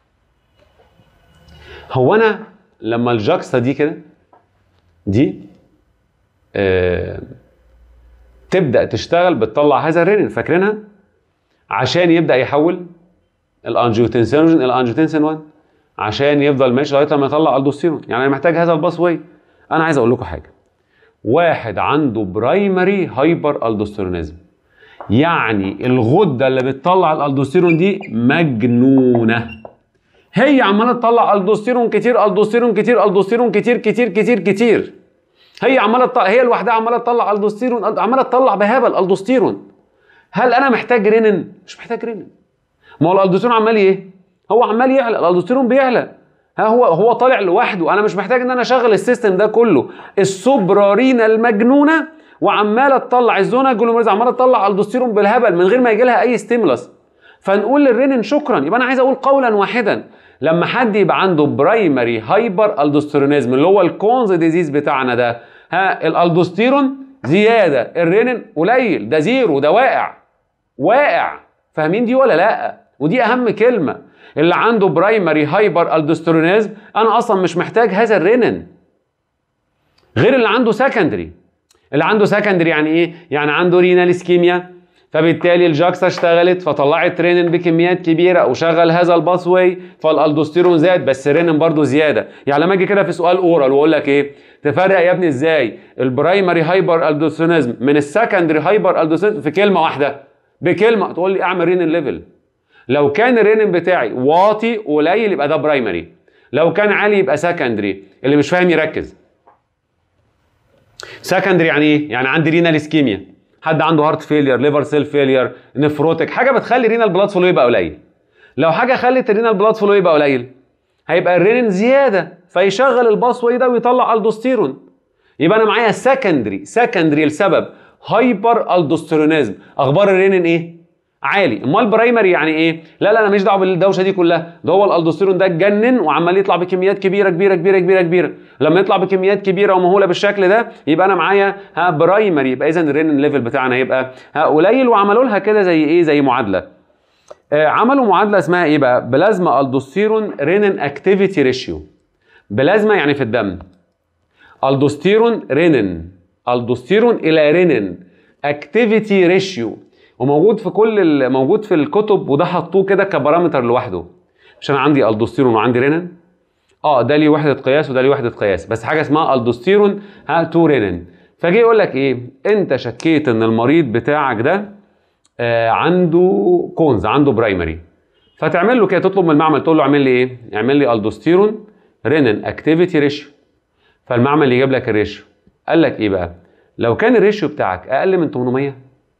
هو انا لما الجاكستا دي كده دي آه تبدا تشتغل بتطلع هذا الرينين فاكرينها عشان يبدا يحول الانجيوتنسينوجين الى انجيوتنسين 1 عشان يفضل ماشي لغايه لما يطلع الدوستيرون يعني انا محتاج هذا الباس واي انا عايز اقول لكم حاجه واحد عنده برايمري هايبر الدوستيرونيزم يعني الغده اللي بتطلع الالدوستيرون دي مجنونه هي عماله تطلع الدوستيرون كتير الدوستيرون كتير الدوستيرون كتير كتير كتير كتير هي عماله تطلع هي لوحدها عماله تطلع الدوستيرون عماله تطلع بهبل الدوستيرون هل انا محتاج رينين مش محتاج رينين ما هو الالدوستيرون عمال ايه هو عمال يعلى الالدوستيرون بيعلى ها هو هو طالع لوحده انا مش محتاج ان انا اشغل السيستم ده كله السوبرارينا المجنونه وعماله تطلع الزونا جلوميرز عماله تطلع الدوستيرون بالهبل من غير ما يجي لها اي ستيمولس فنقول للرينين شكرا يبقى انا عايز اقول قولا واحدا لما حد يبقى عنده برايمري هايبر الدوستيرونيزم اللي هو الكونز ديزيز بتاعنا ده ها الالدوستيرون زياده الرينين قليل ده زيرو ده واقع واقع فاهمين دي ولا لا ودي اهم كلمه اللي عنده برايمري هايبر الدوستيرونيزم انا اصلا مش محتاج هذا الرينين غير اللي عنده سكندري اللي عنده سكندري يعني ايه يعني عنده رينال اسكيميا فبالتالي الجاكسا اشتغلت فطلعت رينين بكميات كبيره وشغل هذا الباس واي فالالدوستيرون زاد بس رينين برضو زياده يعني لما اجي كده في سؤال اورال واقول لك ايه تفرق يا ابني ازاي البرايمري هايبر الدوستيرونيزم من السكندري هايبر الدوستيرونيزم في كلمه واحده بكلمه تقول لي اعمل رينين ليفل لو كان الرينين بتاعي واطي قليل يبقى ده برايمري لو كان عالي يبقى سكندري اللي مش فاهم يركز سكندري يعني ايه يعني عندي رينال اسكيميا حد عنده هارت فيلير ليفر سيل فيلير نفروتك حاجه بتخلي رينال بلاد فلو يبقى قليل لو حاجه خلت الرينال بلاد فلو يبقى قليل هيبقى الرينين زياده فيشغل الباس واي ده ويطلع الدوستيرون يبقى انا معايا سكندري سكندري لسبب هايبر الدوستيرونيزم اخبار الرينين ايه عالي امال برايمري يعني ايه لا لا انا مش دعوه بالدوشه دي كلها ده هو الالدوستيرون ده اتجنن وعمال يطلع بكميات كبيره كبيره كبيره كبيره كبيره لما يطلع بكميات كبيره ومهوله بالشكل ده يبقى انا معايا ها برايمري يبقى اذا الرينين ليفل بتاعنا هيبقى ها قليل وعملوا لها كده زي ايه زي معادله آه عملوا معادله اسمها ايه بقى بلازما الدوستيرون رينين اكتيفيتي ريشيو بلازما يعني في الدم الدوستيرون رينين الدوستيرون الى رينين اكتيفيتي ريشيو وموجود في كل موجود في الكتب وده حطوه كده كبارامتر لوحده مش انا عندي الدوستيرون وعندي رينين اه ده ليه وحده قياس وده ليه وحده قياس بس حاجه اسمها الدوستيرون ها تو رينين فجي يقول لك ايه انت شكيت ان المريض بتاعك ده آه عنده كونز عنده برايمري فتعمل له كده تطلب من المعمل تقول له اعمل لي ايه اعمل لي الدوستيرون رينين اكتيفيتي ريشيو فالمعمل يجيب لك الريشيو قال لك ايه بقى لو كان الريشيو بتاعك اقل من 800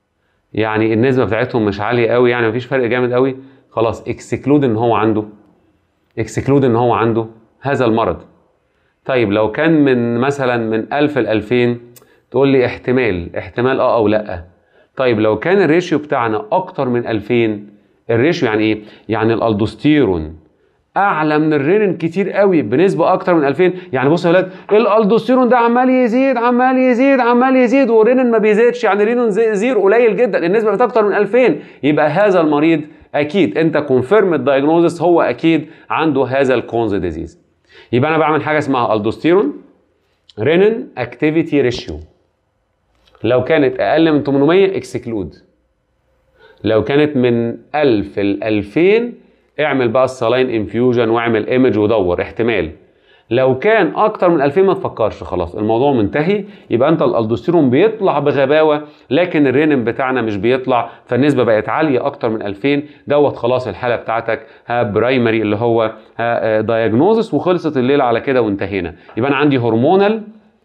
يعني النسبه بتاعتهم مش عاليه قوي يعني مفيش فرق جامد قوي خلاص اكسكلود ان هو عنده اكسكلود ان هو عنده هذا المرض طيب لو كان من مثلا من 1000 ل 2000 تقول لي احتمال احتمال اه او لا طيب لو كان الريشيو بتاعنا اكتر من 2000 الريشيو يعني ايه يعني الالدوستيرون اعلى من الرينين كتير قوي بنسبه اكتر من 2000 يعني بصوا يا ولاد الالدوستيرون ده عمال يزيد عمال يزيد عمال يزيد والرينين ما بيزيدش يعني الرينين زيرو قليل جدا النسبه بتاعت اكتر من 2000 يبقى هذا المريض اكيد انت كونفيرم الدايجنوزس هو اكيد عنده هذا الكونز ديزيز يبقى انا بعمل حاجه اسمها الدوستيرون رينين اكتيفيتي ريشيو لو كانت اقل من 800 اكسكلود لو كانت من 1000 ل 2000 اعمل بقى السلاين انفيوجن واعمل ايمج ودور احتمال لو كان اكتر من 2000 ما تفكرش خلاص الموضوع منتهي يبقى انت الالدوستيرون بيطلع بغباوه لكن الرينين بتاعنا مش بيطلع فالنسبه بقت عاليه اكتر من 2000 دوت خلاص الحاله بتاعتك ها برايمري اللي هو ها دايجنوزس وخلصت الليله على كده وانتهينا يبقى انا عندي هرمونال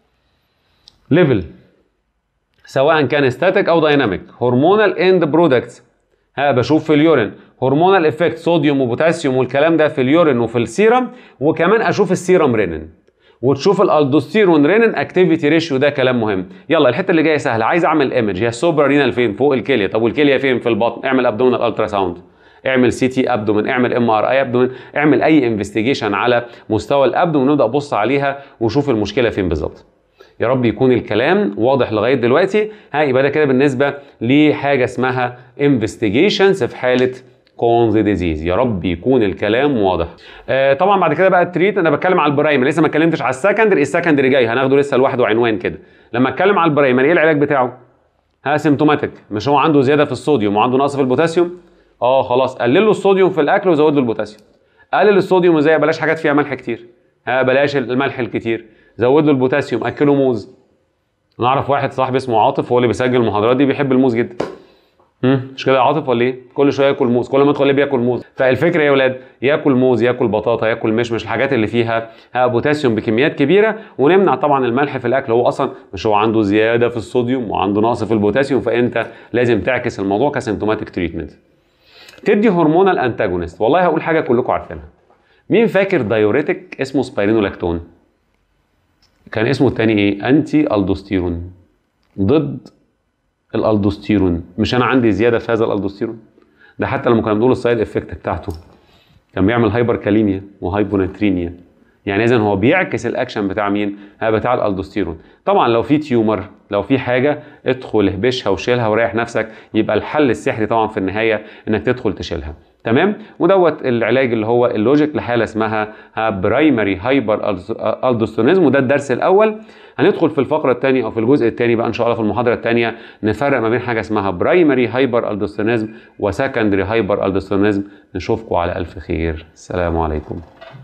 ليفل سواء كان ستاتيك او دايناميك هرمونال اند برودكتس ها بشوف في اليورين هرمونال افكت صوديوم وبوتاسيوم والكلام ده في اليورين وفي السيرم وكمان اشوف السيرم رينين وتشوف الالدوستيرون رينين اكتيفيتي ريشيو ده كلام مهم يلا الحته اللي جايه سهله عايز اعمل ايمج هي السوبرا رينال فين فوق الكليه طب والكليه فين في البطن اعمل ابدومينال الترا ساوند اعمل سي تي ابدومين اعمل ام ار اي ابدومين اعمل اي انفستيجيشن على مستوى الابدومين ونبدا ابص عليها ونشوف المشكله فين بالظبط يا رب يكون الكلام واضح لغايه دلوقتي ها يبقى ده كده بالنسبه لحاجه اسمها انفستيجيشنز في حاله كونز ديزيز يا رب يكون الكلام واضح آه طبعا بعد كده بقى التريت انا بتكلم على البرايمري لسه ما اتكلمتش على السكندري السكندري جاي هناخده لسه لوحده عنوان كده لما اتكلم على البرايمري ايه العلاج بتاعه ها سيمتوماتيك مش هو عنده زياده في الصوديوم وعنده نقص في البوتاسيوم اه خلاص قلل له الصوديوم في الاكل وزود له البوتاسيوم قلل الصوديوم ازاي بلاش حاجات فيها ملح كتير ها بلاش الملح الكتير زود له البوتاسيوم اكله موز نعرف واحد صاحبي اسمه عاطف هو اللي بيسجل المحاضرات دي بيحب الموز جدا مم، مش كده يا عاطف ولا ايه؟ كل شويه ياكل موز، كل ما يدخل ليه بياكل موز، فالفكره ايه يا ولاد؟ ياكل موز، ياكل بطاطا، ياكل مشمش، الحاجات اللي فيها ها بوتاسيوم بكميات كبيره ونمنع طبعا الملح في الاكل هو اصلا مش هو عنده زياده في الصوديوم وعنده نقص في البوتاسيوم فانت لازم تعكس الموضوع كسيمتوماتيك تريتمنت. تدي هرمونال انتاجونست، والله هقول حاجه كلكم عارفينها. مين فاكر دايوريتك اسمه سبايرينولاكتون؟ كان اسمه التاني ايه؟ انتي الدوستيرون. ضد الالدوستيرون مش انا عندي زياده في هذا الالدوستيرون ده حتى لما كنا بنقول السايد افكت بتاعته كان بيعمل هايبر كاليميا وهايبوناترينيا يعني اذا هو بيعكس الاكشن بتاع مين ها بتاع الالدوستيرون طبعا لو في تيومر لو في حاجه ادخل اهبشها وشيلها وريح نفسك يبقى الحل السحري طبعا في النهايه انك تدخل تشيلها تمام ودوت العلاج اللي هو اللوجيك لحاله اسمها برايمري هايبر الدوستيرونيزم وده الدرس الاول هندخل في الفقره الثانيه او في الجزء الثاني بقى ان شاء الله في المحاضره الثانيه نفرق ما بين حاجه اسمها برايمري هايبر الدوستيرونيزم وسكندري هايبر الدوستيرونيزم نشوفكم على الف خير السلام عليكم